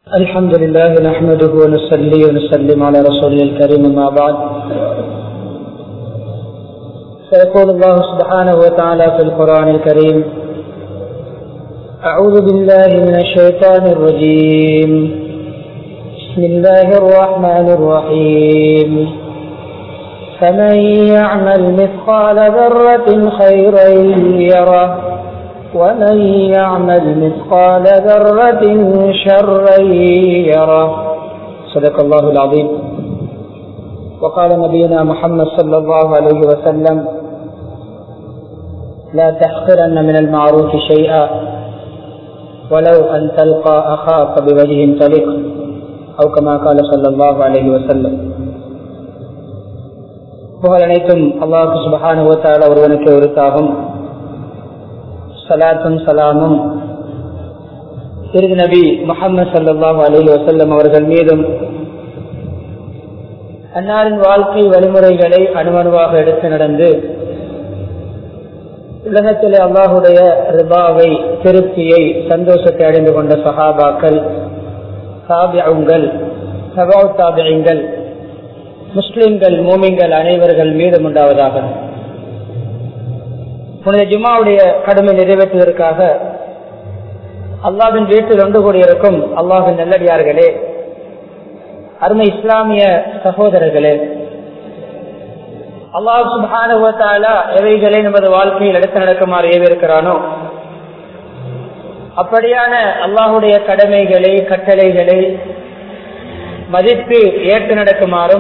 الحمد لله نحمده ونصلي ونسلم على رسوله الكريم ما بعد فيقول الله سبحانه وتعالى في القرآن الكريم أعوذ بالله من الشيطان الرجيم بسم الله الرحمن الرحيم فمن يعمل مثقال ذرة خيرا يره ومن يعمل مثقال ذرة شرا يره صدق الله العظيم وقال نبينا محمد صلى الله عليه وسلم لا تحقرن من المعروف شيئا ولو أن تلقى أخاك بوجه طليق أو كما قال صلى الله عليه وسلم புகழ் அனைத்தும் அல்லாஹு சுபஹான ஒருவனுக்கு ஒருத்தாகும் சலாத்தும் சலாமும் திரு நபி முகமது சல்லாஹூ அலி வசல்லம் அவர்கள் மீதும் அன்னாரின் வாழ்க்கை வழிமுறைகளை அணுவணுவாக எடுத்து நடந்து உலகத்தில் அல்லாஹுடைய ரிபாவை திருப்தியை சந்தோஷத்தை அடைந்து கொண்ட சஹாபாக்கள் சாபியங்கள் சபா தாபியங்கள் முஸ்லிம்கள் மூமிங்கள் அனைவர்கள் மீதும் உண்டாவதாக புனித ஜுமாவுடைய கடமை நிறைவேற்றுவதற்காக அல்லாவின் வீட்டில் ஒன்று கூடியிருக்கும் அல்லாவின் நல்லடியார்களே அருமை இஸ்லாமிய சகோதரர்களே அல்லாஹ் சுபானுவத்தாலா எவைகளை நமது வாழ்க்கையில் எடுத்து நடக்குமாறு ஏவிருக்கிறானோ அப்படியான அல்லாஹுடைய கடமைகளை கட்டளைகளை மதித்து ஏற்று நடக்குமாறும்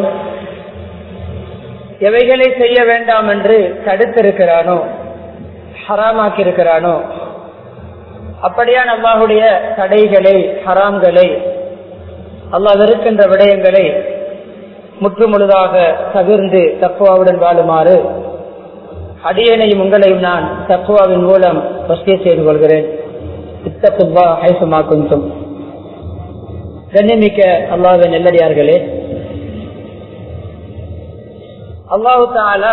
எவைகளை செய்ய வேண்டாம் என்று தடுத்திருக்கிறானோ ஹராமாக்கி இருக்கிறானோ அப்படியான அல்லாஹுடைய தடைகளை ஹராம்களை அல்லாஹ் வெறுக்கின்ற விடயங்களை முற்றுமுழுதாக தவிர்ந்து தக்குவாவுடன் வாழுமாறு அடியனையும் உங்களையும் நான் தக்குவாவின் மூலம் வசதியை செய்து கொள்கிறேன் இத்தக்குவா ஹைசுமா குந்தும் கண்ணிமிக்க அல்லாவின் நெல்லடியார்களே அல்லாஹு தாலா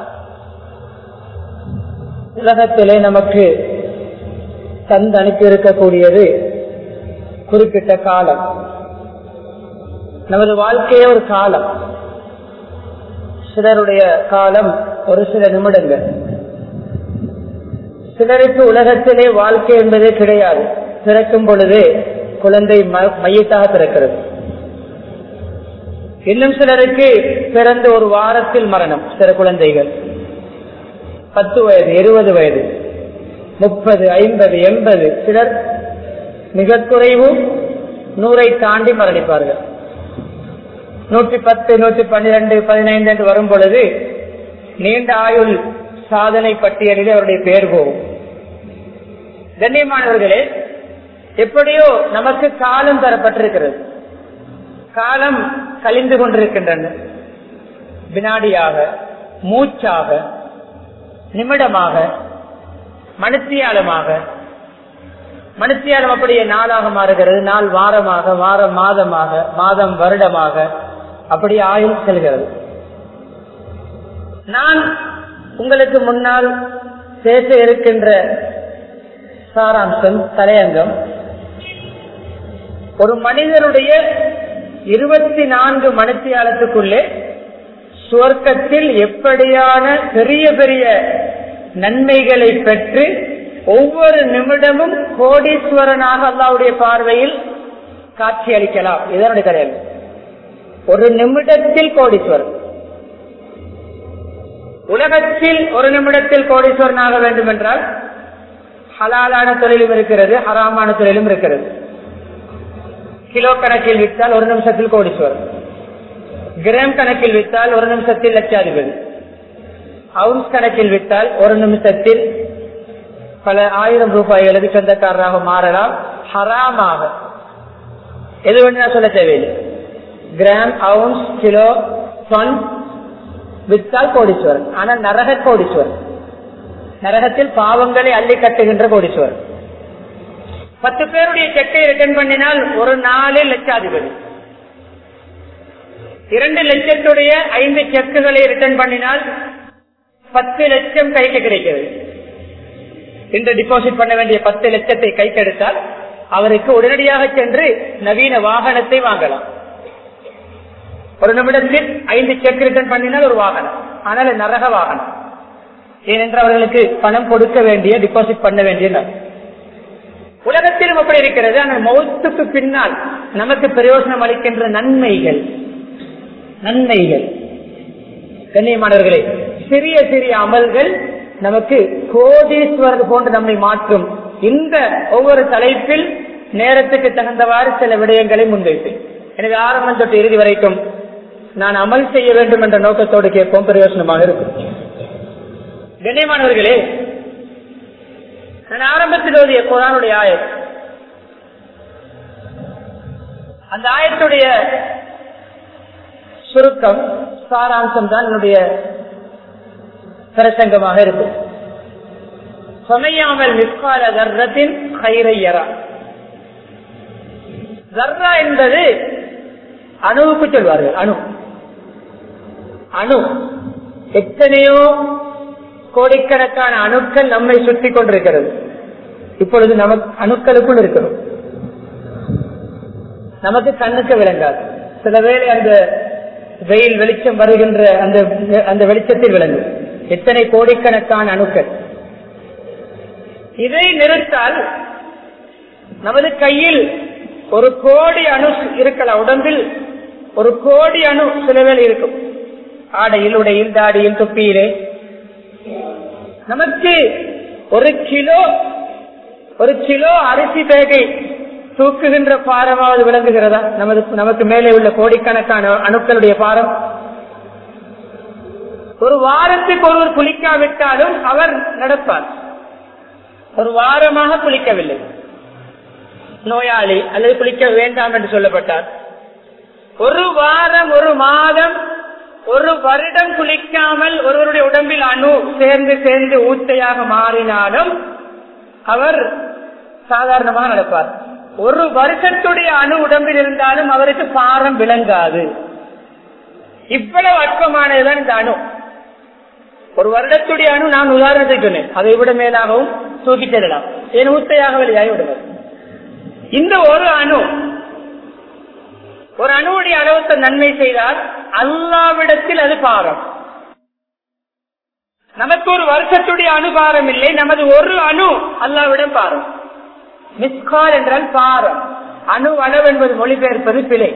உலகத்திலே நமக்கு தந்து அனுப்பி இருக்கக்கூடியது குறிப்பிட்ட காலம் நமது வாழ்க்கையே ஒரு காலம் சிலருடைய காலம் ஒரு சில நிமிடங்கள் சிலருக்கு உலகத்திலே வாழ்க்கை என்பதே கிடையாது பிறக்கும் பொழுதே குழந்தை மையத்தாக பிறக்கிறது இன்னும் சிலருக்கு பிறந்த ஒரு வாரத்தில் மரணம் சில குழந்தைகள் பத்து வயது இருபது வயது முப்பது ஐம்பது எண்பது சிலர் மிக குறைவு நூறை தாண்டி மரணிப்பார்கள் நூற்றி பத்து நூற்றி பன்னிரண்டு பதினைந்து என்று வரும் பொழுது நீண்ட ஆயுள் சாதனை பட்டியலில் அவருடைய பெயர் போகும் கண்ணியமானவர்களே எப்படியோ நமக்கு காலம் தரப்பட்டிருக்கிறது காலம் கழிந்து கொண்டிருக்கின்றன வினாடியாக மூச்சாக நிமிடமாக மனுத்தியாலமாக மனுத்தியாலம் அப்படியே நாளாக மாறுகிறது நாள் வாரமாக வாரம் மாதமாக மாதம் வருடமாக அப்படியே ஆயுள் செல்கிறது நான் உங்களுக்கு முன்னால் பேச இருக்கின்ற சாராம்சம் தலையங்கம் ஒரு மனிதனுடைய இருபத்தி நான்கு மணித்தியாலத்துக்குள்ளே சுவர்க்கத்தில் எப்படியான பெரிய பெரிய நன்மைகளை பெற்று ஒவ்வொரு நிமிடமும் கோடீஸ்வரனாக அல்லாவுடைய பார்வையில் காட்சி அளிக்கலாம் இதனுடைய கிடையாது ஒரு நிமிடத்தில் கோடீஸ்வரன் உலகத்தில் ஒரு நிமிடத்தில் கோடீஸ்வரனாக வேண்டும் என்றால் ஹலாலான தொழிலும் இருக்கிறது ஹராமான தொழிலும் இருக்கிறது கிலோ கணக்கில் விற்றால் ஒரு நிமிஷத்தில் கோடீஸ்வரன் கிராம் கணக்கில் விற்றால் ஒரு நிமிஷத்தில் லட்சாதிபதி அவுன்ஸ் கணக்கில் விற்றால் ஒரு நிமிஷத்தில் பல ஆயிரம் ரூபாய்களுக்கு சொந்தக்காரராக மாறலாம் ஹராமாக எது வேணும் நான் சொல்ல தேவையில்லை கிராம் அவுன்ஸ் கிலோ சொன் விற்றால் கோடீஸ்வரன் ஆனா நரக கோடீஸ்வரன் நரகத்தில் பாவங்களை அள்ளி கட்டுகின்ற கோடீஸ்வரன் பத்து பேருடைய செக்கை ரிட்டர்ன் பண்ணினால் ஒரு நாலு லட்சாதிபதி இரண்டு லட்சத்துடைய ஐந்து செக்குகளை ரிட்டர்ன் பண்ணினால் பத்து லட்சம் கைக்கு கிடைக்கிறது இன்று டிபாசிட் பண்ண வேண்டிய பத்து லட்சத்தை கைக்கு எடுத்தால் அவருக்கு உடனடியாக சென்று நவீன வாகனத்தை வாங்கலாம் ஒரு நிமிடத்தில் ஐந்து செக் ரிட்டர்ன் பண்ணினால் ஒரு வாகனம் ஆனால் அது நரக வாகனம் ஏனென்றால் அவர்களுக்கு பணம் கொடுக்க வேண்டிய டிபாசிட் பண்ண வேண்டிய ந- உலகத்திலும் அப்படி இருக்கிறது ஆனால் மௌத்துக்கு பின்னால் நமக்கு பிரயோஜனம் அளிக்கின்ற நன்மைகள் நன்மைகள் கண்ணியமானவர்களே சிறிய சிறிய அமல்கள் நமக்கு கோடீஸ்வரர் போன்று நம்மை மாற்றும் இந்த ஒவ்வொரு தலைப்பில் நேரத்துக்கு தகுந்தவாறு சில விடயங்களை முன்வைப்பேன் எனவே ஆரம்பம் தொட்டு இறுதி வரைக்கும் நான் அமல் செய்ய வேண்டும் என்ற நோக்கத்தோடு கேட்போம் பிரயோஜனமாக இருக்கும் கண்ணியமானவர்களே நான் ஆரம்பத்தில் ஓதிய குரானுடைய ஆயத் அந்த ஆயத்துடைய சுருக்கம் சாராம்சம் தான் என்னுடைய பிரசங்கமாக இருக்கும் சமையாமல் நிற்கால தர்றத்தின் கைரையரா தர்ரா என்பது அணுவுக்கு சொல்வார்கள் அணு அணு எத்தனையோ கோடிக்கணக்கான அணுக்கள் நம்மை சுற்றி கொண்டிருக்கிறது இப்பொழுது நமக்கு அணுக்களுக்குள் இருக்கிறோம் நமக்கு கண்ணுக்கு விளங்காது சில வேளை அந்த வெயில் வெளிச்சம் வருகின்ற அந்த அந்த வெளிச்சத்தில் விளங்கும் எத்தனை கோடிக்கணக்கான அணுக்கள் இதை நிறுத்தால் நமது கையில் ஒரு கோடி அணு இருக்கலாம் உடம்பில் ஒரு கோடி அணு சில வேளை இருக்கும் ஆடையில் உடையில் தாடியில் தொப்பியிலே நமக்கு ஒரு கிலோ ஒரு கிலோ அரிசி பேகை தூக்குகின்ற பாரமாவது விளங்குகிறதா நமது நமக்கு மேலே உள்ள கோடிக்கணக்கான அணுக்களுடைய பாரம் ஒரு வாரத்துக்கு ஒருவர் குளிக்காவிட்டாலும் அவர் நடப்பார் ஒரு வாரமாக குளிக்கவில்லை நோயாளி அல்லது குளிக்க வேண்டாம் என்று சொல்லப்பட்டார் ஒரு வாரம் ஒரு மாதம் ஒரு வருடம் குளிக்காமல் ஒருவருடைய உடம்பில் அணு சேர்ந்து சேர்ந்து ஊத்தையாக மாறினாலும் அவர் சாதாரணமாக நடப்பார் ஒரு வருஷத்துடைய அணு உடம்பில் இருந்தாலும் அவருக்கு பாரம் விளங்காது இவ்வளவு அற்பமானதுதான் இந்த அணு ஒரு வருடத்துடைய அணு நான் உதாரணத்துக்கு சொன்னேன் அதை விட மேலாகவும் தூக்கி செல்லலாம் என் ஊத்தையாக வெளியாகி விடுவது இந்த ஒரு அணு ஒரு அணுவுடைய அளவுக்கு நன்மை செய்தால் அல்லாவிடத்தில் அது பாரம் நமக்கு ஒரு வருஷத்துடைய அணுபாரம் இல்லை நமது ஒரு அணு அல்லாவிடம் பாரம் மிஸ்கால் என்றால் பாரம் அணு அளவு என்பது மொழிபெயர்ப்பது பிழை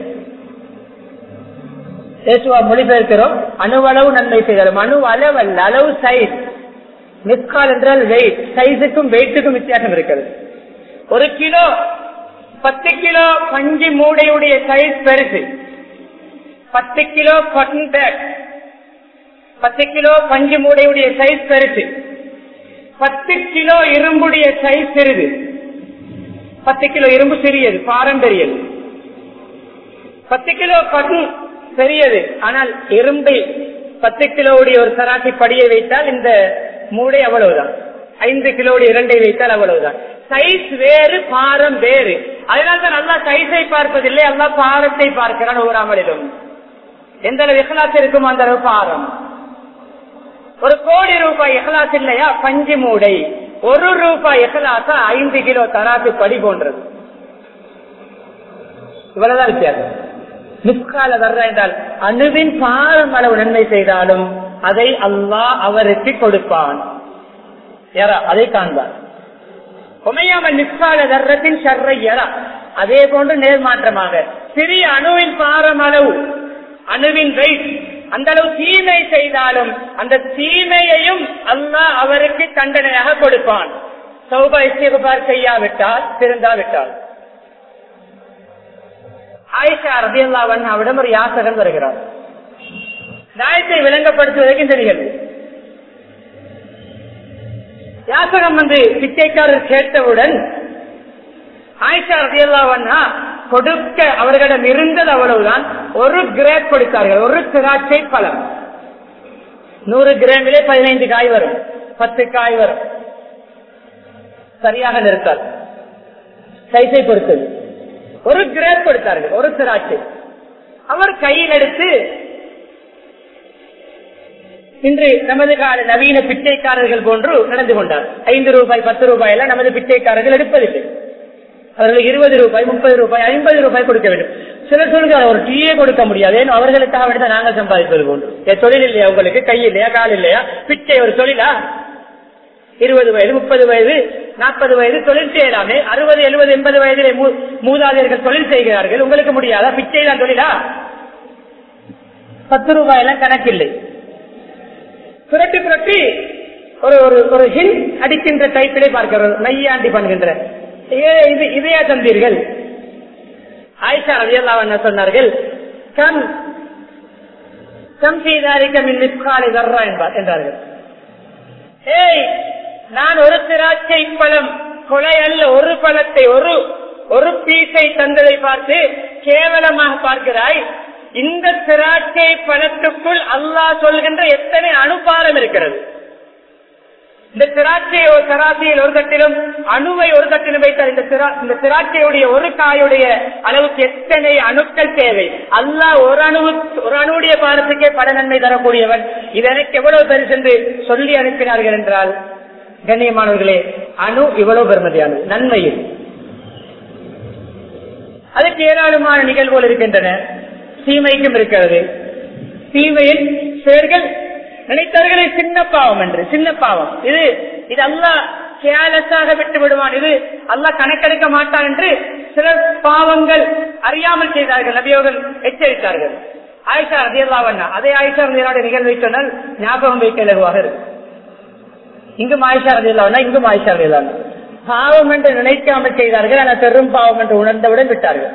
பேசுவா மொழிபெயர்க்கிறோம் அணுவளவு நன்மை செய்தாலும் அணு அளவு அல்ல அளவு சைஸ் மிஸ்கால் என்றால் வெயிட் சைஸுக்கும் வெயிட்டுக்கும் வித்தியாசம் இருக்கிறது ஒரு கிலோ பத்து கிலோ பஞ்சு மூடையுடைய சைஸ் பெருசு பத்து கிலோ காட்டன் பேக் பத்து கிலோ பஞ்சு மூடையுடைய சைஸ் பெருசு பத்து கிலோ இரும்புடைய சைஸ் சிறிது பத்து கிலோ இரும்பு சிறியது பாரம்பரியது பத்து கிலோ காட்டன் பெரியது ஆனால் இரும்பை பத்து கிலோவுடைய ஒரு சராசி படியை வைத்தால் இந்த மூடை அவ்வளவுதான் ஐந்து கிலோவுடைய இரண்டை வைத்தால் அவ்வளவுதான் சைஸ் வேறு பாரம் வேறு அதனால தான் நல்லா சைஸை பார்ப்பதில்லை அல்லா பாரத்தை பார்க்கிறான் ஒவ்வொரு அமலிலும் எந்த அளவு எஹ்லாஸ் இருக்கும் அந்த அளவு பாரம் ஒரு கோடி ரூபாய் எஹ்லாஸ் இல்லையா பஞ்சு மூடை ஒரு ரூபாய் எஹ்லாசா ஐந்து கிலோ தராசு படி போன்றது இவ்வளவுதான் வித்தியாசம் மிஸ்கால வர்ற என்றால் அணுவின் பாரம் அளவு நன்மை செய்தாலும் அதை அல்லாஹ் அவருக்கு கொடுப்பான் யாரா அதை காண்பார் உமையாமல் நிற்கால தர்றத்தின் ஷர்ரையரா அதே போன்று நேர்மாற்றமாக சிறிய அணுவின் பாரம் அளவு அணுவின் வெயிட் அந்த அளவு தீமை செய்தாலும் அந்த தீமையையும் அல்லாஹ் அவருக்கு தண்டனையாக கொடுப்பான் சௌபா இஸ்திகுபார் செய்யாவிட்டால் திருந்தாவிட்டால் ஆயிஷா ரபியல்லாவன் அவிடம் ஒரு யாசகன் வருகிறார் நியாயத்தை விளங்கப்படுத்துவதற்கு இந்த நிகழ்வு யாசகம் வந்து பிச்சைக்காரர் கேட்டவுடன் ஆயிஷா ரதியல்லாவண்ணா கொடுக்க அவர்களிடம் இருந்தது அவ்வளவுதான் ஒரு கிரேப் கொடுத்தார்கள் ஒரு திராட்சை பழம் நூறு கிராமிலே பதினைந்து காய் வரும் பத்து காய் வரும் சரியாக நிறுத்தார் சைஸை பொறுத்தது ஒரு கிரேப் கொடுத்தார்கள் ஒரு திராட்சை அவர் கையில் எடுத்து இன்று நமது கால நவீன பிச்சைக்காரர்கள் போன்று நடந்து கொண்டார் ஐந்து ரூபாய் பத்து ரூபாய் எல்லாம் நமது பிச்சைக்காரர்கள் எடுப்பதில்லை அவர்களுக்கு இருபது ரூபாய் முப்பது ரூபாய் ஐம்பது ரூபாய் கொடுக்க வேண்டும் சிலர் சொல்லுங்க ஒரு டீயே கொடுக்க முடியாது ஏன்னா அவர்களுக்காக வேண்டி தான் நாங்கள் சம்பாதிப்பது போன்று என் தொழில் இல்லையா உங்களுக்கு கை இல்லையா கால் இல்லையா பிச்சை ஒரு தொழிலா இருபது வயது முப்பது வயது நாற்பது வயது தொழில் செய்யலாமே அறுபது எழுபது எண்பது வயதிலே மூ- மூதாதையர்கள் தொழில் செய்கிறார்கள் உங்களுக்கு முடியாதா பிச்சை தான் தொழிலா பத்து ரூபாய் எல்லாம் கணக்கில்லை புரட்டி புரட்டி ஒரு ஒரு ஒரு ஹில் அடிக்கின்ற டைப்பிலே பார்க்கிறோம் நையாண்டி பண்ணுகின்ற ஏ, இது இதையா தந்தீர்கள் ஆயிஷா ரலியல்லாஹு என்ன சொன்னார்கள் கம் கம் செய்தாரிக்க மின் மிஸ்காலை தர்றா என்பார் என்றார்கள் ஏய் நான் ஒரு திராட்சை பழம் கொலை அல்ல ஒரு பழத்தை ஒரு ஒரு பீஸை தந்ததை பார்த்து கேவலமாக பார்க்கிறாய் இந்த திராட்சை பழத்துக்குள் அல்லாஹ் சொல்கின்ற எத்தனை அணுபாரம் இருக்கிறது இந்த திராட்சை ஒரு தராசியில் ஒரு தட்டிலும் அணுவை ஒரு தட்டிலும் வைத்தால் இந்த திரா- இந்த திராட்சையுடைய ஒரு காயுடைய அளவுக்கு எத்தனை அணுக்கள் தேவை அல்லாஹ் ஒரு அணு ஒரு அணுடைய பாரத்துக்கே பல நன்மை தரக்கூடியவன் இது எனக்கு எவ்வளவு பெருசு என்று சொல்லி அனுப்பினார்கள் என்றால் கண்ணியமானவர்களே அணு இவ்வளவு பெருமதியானது நன்மையில் அதுக்கு ஏராளமான நிகழ்வுகள் இருக்கின்றன தீமைக்கும் இருக்கிறது தீமையில் சிலர்கள் நினைத்தார்களே சின்ன பாவம் என்று சின்ன பாவம் இது இது அல்லாஹ் கேலஸாக விட்டு விடுவான் இது அல்லாஹ் கணக்கெடுக்க மாட்டான் என்று சில பாவங்கள் அறியாமல் செய்தார்கள் நபியோர்கள் எச்சரித்தார்கள் ஆயிஷா ரதியல்லாவண்ணா அதே ஆயிஷா ரதியோட நிகழ்வை சொன்னால் ஞாபகம் வைக்க இலகுவாக இருக்கும் இங்கும் ஆயிஷா ரதியல்லாவண்ணா இங்கும் ஆயிஷா ரதியல்லாவண்ணா பாவம் என்று நினைக்காமல் செய்தார்கள் ஆனால் பெரும் பாவம் என்று உணர்ந்தவுடன் விட்டார்கள்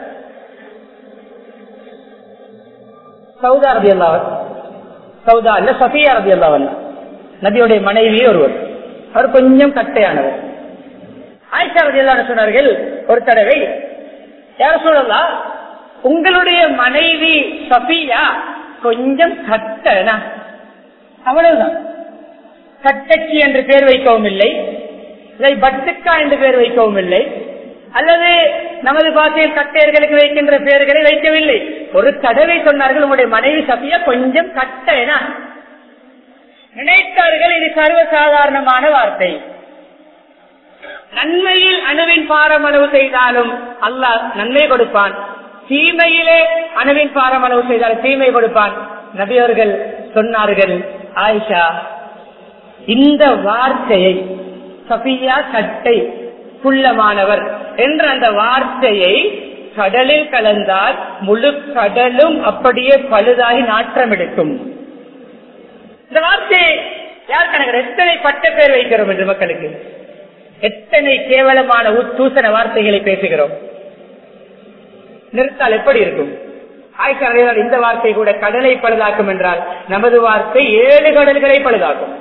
சவுதா ரதி அல்லாவன் சவுதா இல்ல சஃபியா ரதி அல்லாவன் நபியுடைய மனைவி ஒருவர் அவர் கொஞ்சம் கட்டையானவர் ஆயிஷா ரதி அல்லாஹ் சொன்னார்கள் ஒரு தடவை யார சொல்லலாம் உங்களுடைய மனைவி சஃபியா கொஞ்சம் கட்டனா அவ்வளவுதான் கட்டச்சி என்று பேர் வைக்கவும் இல்லை இதை பட்டுக்கா என்று பேர் வைக்கவும் இல்லை அல்லது நமது பாஷையில் கட்டையர்களுக்கு வைக்கின்ற பெயர்களை வைக்கவில்லை ஒரு தடவை சொன்னார்கள் உங்களுடைய மனைவி சபியா கொஞ்சம் கட்டேனா நினைத்தார்கள் இது சர்வசாதாரணமான வார்த்தை நன்மையில் அணுவின் பாரமளவு செய்தாலும் அல்லாஹ் நன்மை கொடுப்பான் தீமையிலே அணுவின் பாரமளவு செய்தாலும் தீமை கொடுப்பான் நபியவர்கள் சொன்னார்கள் ஆயிஷா இந்த வார்த்தையை சபியா கட்டை குள்ளமானவர் என்ற அந்த வார்த்தையை கடலில் கலந்தால் முழு கடலும் அப்படியே பழுதாகி நாற்றம் எடுக்கும் இந்த வார்த்தையை யார் கணக்கு எத்தனை பட்ட பேர் வைக்கிறோம் என்று மக்களுக்கு எத்தனை கேவலமான தூசண வார்த்தைகளை பேசுகிறோம் நிறுத்தால் எப்படி இருக்கும் ஆயிஷா ரலியல்லாஹு இந்த வார்த்தை கூட கடலை பழுதாக்கும் என்றால் நமது வார்த்தை ஏழு கடல்களை பழுதாக்கும்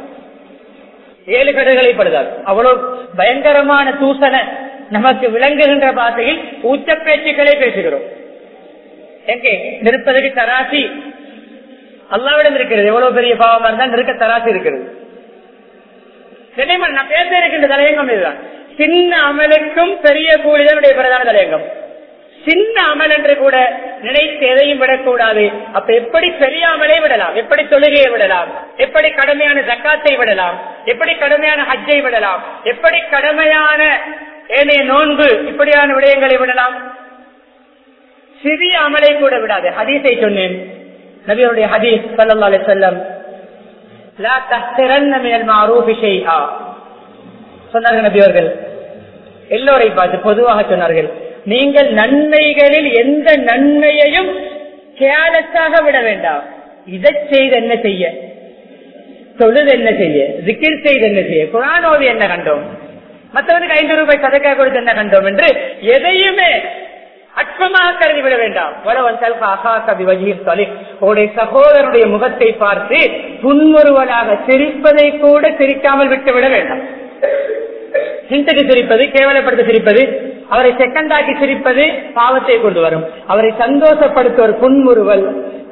ஏழு கடல்களை பழுதாக்கும் அவ்வளவு பயங்கரமான தூசண நமக்கு விளங்குகின்ற பாஷையில் ஊச்ச பேச்சுக்களை பேசுகிறோம் எங்கே நிற்பதற்கு தராசி அல்லாவிடம் இருக்கிறது எவ்வளவு பெரிய பாவமா இருந்தால் நிற்க தராசி இருக்கிறது நிலைமன் நான் பேச இருக்கின்ற தலையங்கம் இதுதான் சின்ன அமலுக்கும் பெரிய கூலிதனுடைய பிரதான தலையங்கம் சின்ன அமல் என்று கூட நினைத்து எதையும் விடக்கூடாது அப்ப எப்படி பெரிய அமலை விடலாம் எப்படி தொழுகையை விடலாம் எப்படி கடமையான ஜக்காத்தை விடலாம் எப்படி கடமையான ஹஜ்ஜை விடலாம் எப்படி கடமையான ஏனைய நோன்பு இப்படியான விடயங்களை விடலாம் சிறிய அமலை கூட விடாது ஹதீஸை சொன்னேன் நபியுடைய ஹதீஸ் சல்லா அலி செல்லம் சொன்னார்கள் நபியவர்கள் எல்லோரை பார்த்து பொதுவாக சொன்னார்கள் நீங்கள் நன்மைகளில் எந்த நன்மையையும் கேலஸாக விட வேண்டாம் இதை செய்து என்ன செய்ய தொழுது என்ன செய்ய ஜிக்கிர் செய்து என்ன செய்ய குரானோது என்ன கண்டோம் மற்றவனுக்கு ஐந்து ரூபாய் சதக்கா கொடுத்து என்ன கண்டோம் என்று எதையுமே அற்பமாக கருதி விட வேண்டாம் உடைய சகோதரனுடைய முகத்தை பார்த்து புன்முறுவலாக சிரிப்பதை கூட சிரிக்காமல் விட்டு விட வேண்டாம் ஹிந்துக்கு சிரிப்பது கேவலப்படுத்த சிரிப்பது அவரை செகண்டாக்கி சிரிப்பது பாவத்தை கொண்டு வரும் அவரை சந்தோஷப்படுத்த ஒரு புன்முறுவல்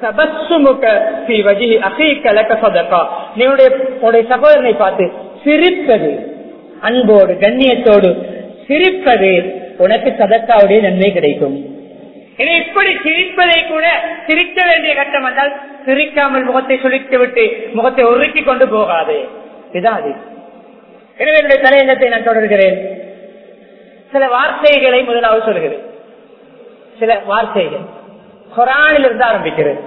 நீனுடைய சகோதரனை பார்த்து சிரிப்பது அன்போடு கண்ணியத்தோடு சிரிப்பது உனக்கு சதக்காவுடைய நன்மை கிடைக்கும் இனி இப்படி சிரிப்பதை கூட சிரிக்க வேண்டிய கட்டம் வந்தால் சிரிக்காமல் முகத்தை சுழித்து விட்டு முகத்தை உருக்கி கொண்டு போகாது இதான் அது எனவே என்னுடைய தலையங்கத்தை நான் தொடர்கிறேன் சில வார்த்தைகளை முதலாவது சொல்கிறது சில வார்த்தைகள் குரானில் இருந்து ஆரம்பிக்கிறது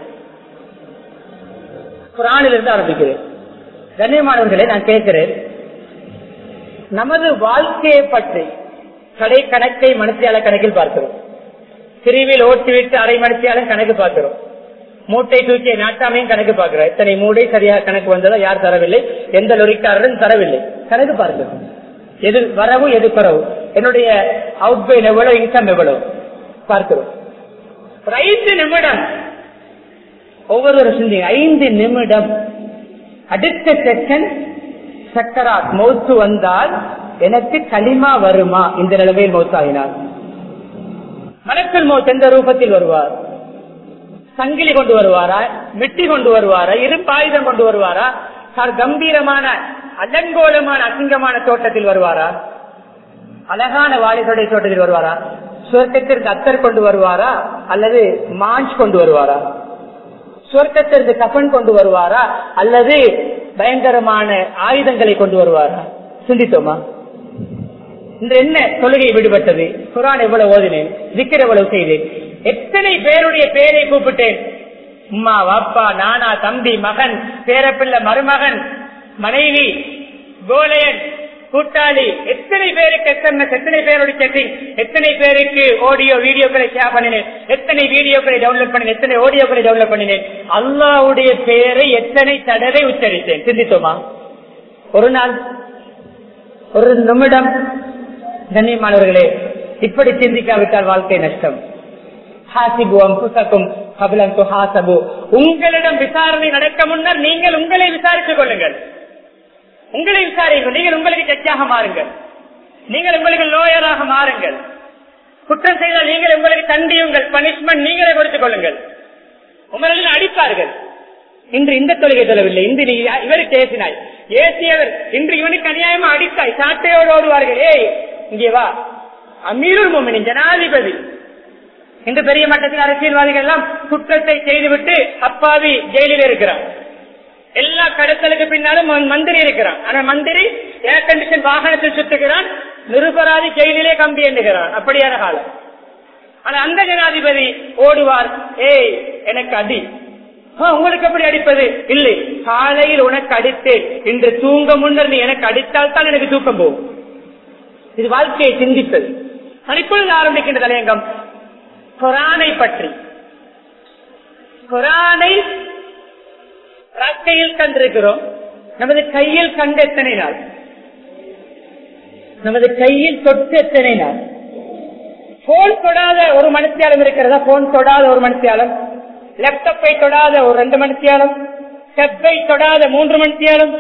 குரானில் இருந்து ஆரம்பிக்கிறது கண்ணியமானவர்களை நான் கேட்கிறேன் நமது வாழ்க்கையை பற்றி கடை கணக்கை மனுஷியால கணக்கில் பார்க்கிறோம் பிரிவில் ஓட்டிவிட்டு அரை மனுஷியாலும் கணக்கு பார்க்கிறோம் மூட்டை தூக்கிய நாட்டாமையும் கணக்கு பார்க்கிறோம் எத்தனை மூடை சரியாக கணக்கு வந்ததோ யார் தரவில்லை எந்த லொரிக்காரரும் தரவில்லை கணக்கு பார்க்கிறோம் எது வரவு எது குறவு என்னுடைய அவுட்பெயின் எவ்வளவு இன்கம் எவ்வளவு பார்க்கிறோம் ஒரு ஐந்து நிமிடம் ஒவ்வொரு சிந்தி ஐந்து நிமிடம் அடுத்த செகண்ட் சக்கராத் மௌத்து வந்தால் எனக்கு களிமா வருமா இந்த நிலைமையில் மௌத்தாகினார் மனத்தில் மௌத் எந்த ரூபத்தில் வருவார் சங்கிலி கொண்டு வருவாரா வெட்டி கொண்டு வருவாரா இருப்பாயுதம் கொண்டு வருவாரா சார் கம்பீரமான அலங்கோலமான அசிங்கமான தோட்டத்தில் வருவாரா அழகான வாழைத்தொடை தோட்டத்தில் வருவாரா சுவர்க்கத்திற்கு அத்தர் கொண்டு வருவாரா அல்லது மாஞ்ச் கொண்டு வருவாரா சுவர்க்கத்திற்கு கஃபன் கொண்டு வருவாரா அல்லது பயங்கரமான ஆயுதங்களை கொண்டு வருவாரா சிந்தித்தோமா இன்று என்ன தொழுகை விடுபட்டது குரான் எவ்வளவு ஓதினேன் விக்கிர எவ்வளவு செய்தேன் எத்தனை பேருடைய பெயரை கூப்பிட்டேன் உம்மா வாப்பா நானா தம்பி மகன் பேரப்பிள்ளை மருமகன் மனைவி கோலையன் கூட்டாளி எத்தனை பேருக்கு எஸ்எம்எஸ் எத்தனை பேருடைய செட்டிங் எத்தனை பேருக்கு ஆடியோ வீடியோக்களை ஷேர் பண்ணினேன் எத்தனை வீடியோக்களை டவுன்லோட் பண்ணினேன் எத்தனை ஆடியோக்களை டவுன்லோட் பண்ணினேன் அல்லாவுடைய பெயரை எத்தனை தடவை உச்சரித்தேன் சிந்தித்தோமா ஒரு நாள் ஒரு நிமிடம் கண்ணியமானவர்களே இப்படி சிந்திக்காவிட்டால் வாழ்க்கை நஷ்டம் உங்களிடம் விசாரணை நடக்க முன்னர் நீங்கள் உங்களை விசாரித்துக் கொள்ளுங்கள் உங்களை விசாரிங்கள் நீங்கள் உங்களுக்கு ஜட்ஜாக மாறுங்கள் நீங்கள் உங்களுக்கு லோயராக மாறுங்கள் குற்றம் செய்தால் நீங்கள் உங்களுக்கு தண்டியுங்கள் பனிஷ்மெண்ட் நீங்களே கொடுத்துக் கொள்ளுங்கள் உங்களிடம் அடிப்பார்கள் இன்று இந்த தொழுகை சொல்லவில்லை இன்று நீ இவருக்கு ஏசினாய் ஏசியவர் இன்று இவனுக்கு அநியாயமா அடித்தாய் சாட்டையோடு ஓடுவார்கள் ஏய் இங்கே வா அமீருல் மோமினின் ஜனாதிபதி இன்று பெரிய மட்டத்தில் அரசியல்வாதிகள் எல்லாம் குற்றத்தை செய்துவிட்டு அப்பாவி ஜெயிலில் இருக்கிறார் எல்லா கடத்தலுக்கு பின்னாலும் மந்திரி இருக்கிறான் ஆனா மந்திரி ஏர் கண்டிஷன் வாகனத்தில் சுத்துகிறான் நிருபராதி ஜெயிலே கம்பி எண்ணுகிறான் அப்படியான காலம் ஆனா அந்த ஜனாதிபதி ஓடுவார் ஏய் எனக்கு அடி உங்களுக்கு எப்படி அடிப்பது இல்லை காலையில் உனக்கு அடித்தேன் இன்று தூங்க முன்னர் நீ எனக்கு அடித்தால் தான் எனக்கு தூக்கம் போகும் இது வாழ்க்கையை சிந்திப்பது இப்பொழுது ஆரம்பிக்கின்ற தலையங்கம் குரானை பற்றி குரானை கையில் கண்டிருக்கிறோம் நமது கையில் கண்டு எத்தனை நாள் நமது கையில் தொட்டு எத்தனை நாள் போன் தொடாத ஒரு மனுஷியாலம் இருக்கிறதா போன் தொடாத ஒரு மனுஷியாலம் லேப்டாப்பை தொடாத ஒரு ரெண்டு மனுஷியாலம் செப்பை தொடாத மூன்று மனுஷியாலம்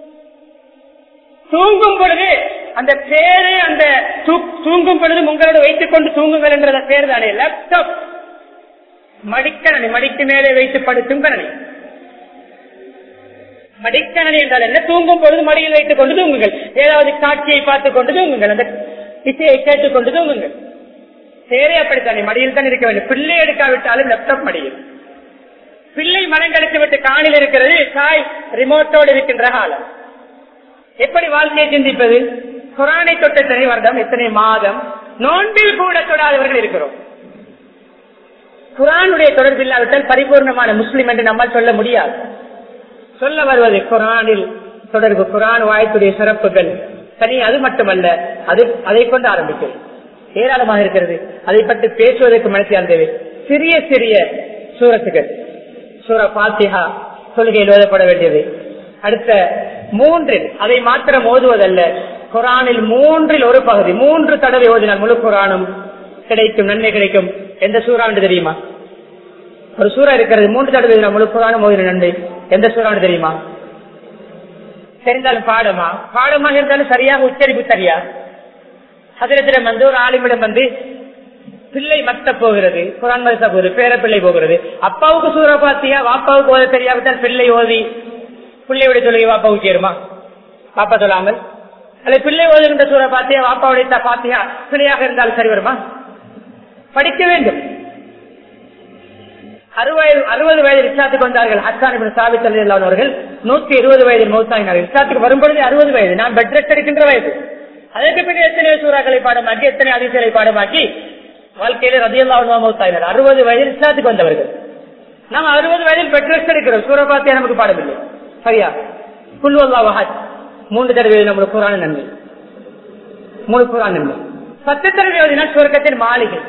தூங்கும் பொழுது அந்த பேரு அந்த தூங்கும் பொழுது உங்களோட வைத்துக் கொண்டு தூங்குங்கள் என்ற பேர் தானே லேப்டாப் மடிக்கணனி மடிக்கு மேலே வைத்து படுத்தும் கணனி மடிக்கணனி என்றால் என்ன தூங்கும் பொழுது மடியில் வைத்துக் கொண்டு தூங்குங்கள் ஏதாவது காட்சியை பார்த்துக் கொண்டு தூங்குங்கள் அந்த இசையை கேட்டுக் கொண்டு தூங்குங்கள் சேரே அப்படித்தானே மடியில் தான் இருக்க வேண்டும் பிள்ளை எடுக்காவிட்டாலும் லேப்டாப் மடியில் பிள்ளை மனங்கடித்து விட்டு காணில் இருக்கிறது தாய் ரிமோட்டோடு இருக்கின்ற காலம் எப்படி வாழ்க்கையை சிந்திப்பது குரானை தொட்ட எத்தனை வருடம் எத்தனை மாதம் நோன்பில் கூட தொடாதவர்கள் இருக்கிறோம் குரானுடைய தொடர்பு இல்லாவிட்டால் பரிபூர்ணமான முஸ்லிம் என்று நம்மால் சொல்ல முடியாது சொல்ல வருவது குரானில் தொடர்பு குரான் வாயத்துடைய சிறப்புகள் தனி அது மட்டுமல்ல அது அதை கொண்டு ஆரம்பிக்கும் ஏராளமாக இருக்கிறது அதை பற்றி பேசுவதற்கு மனசியால் தேவை சிறிய சிறிய சூரத்துகள் சூர பாத்திஹா தொழுகையில் ஓதப்பட வேண்டியது அடுத்த மூன்றில் அதை மாத்திரம் ஓதுவதல்ல குரானில் மூன்றில் ஒரு பகுதி மூன்று தடவை ஓதினால் முழு குரானும் கிடைக்கும் நன்மை கிடைக்கும் எந்த சூறாண்டு தெரியுமா ஒரு சூறா இருக்கிறது மூன்று தடவை ஓதினால் முழு குரானும் ஓதின நன்மை எந்த சூறாண்டு தெரியுமா தெரிந்தாலும் பாடமா பாடமாக இருந்தாலும் சரியாக உச்சரிப்பு சரியா அதிரத்திடம் வந்து ஒரு ஆளுமிடம் வந்து பிள்ளை மத்த போகிறது குரான் மதத்தா போகுது பேர பிள்ளை போகிறது அப்பாவுக்கு சூற பாத்தியா வாப்பாவுக்கு ஓத தெரியாவிட்டால் பிள்ளை ஓதி பிள்ளையுடைய தொழுகை வாப்பாவுக்கு சேருமா பாப்பா சொல்லாமல் அல்ல பிள்ளை ஓதுகின்ற சூற பாத்தியா வாப்பாவுடைய பாத்தியா பிள்ளையாக இருந்தாலும் சரி வருமா படிக்க வேண்டும் அறுபது அறுபது வயது ரிஷாத்துக்கு வந்தார்கள் ஹசான் சாபி அவர்கள் நூத்தி இருபது வயதில் மௌத்தாகினார்கள் ரிஷாத்துக்கு வரும்பொழுது அறுபது வயது நான் பெட் ரெஸ்ட் எடுக்கின்ற வயது அதற்கு பின்னர் எத்தனை சூறாக்களை பாடமாக்கி எத்தனை அதிசயங்களை பாடமாக்கி வாழ்க்கையில ரதியல்லா மௌத்தாயினர் அறுபது வயதில் இஸ்லாத்துக்கு வந்தவர்கள் நாம் அறுபது வயதில் பெட்ரோல் எடுக்கிறோம் சூரபாத்தியா நமக்கு பாடமில்லை சரியா குல்வல்லா வஹாத் மூன்று தடவை நம்முடைய குரான நன்மை மூணு குரான் நன்மை பத்து தடவை ஓதினால் சுவர்க்கத்தின் மாளிகை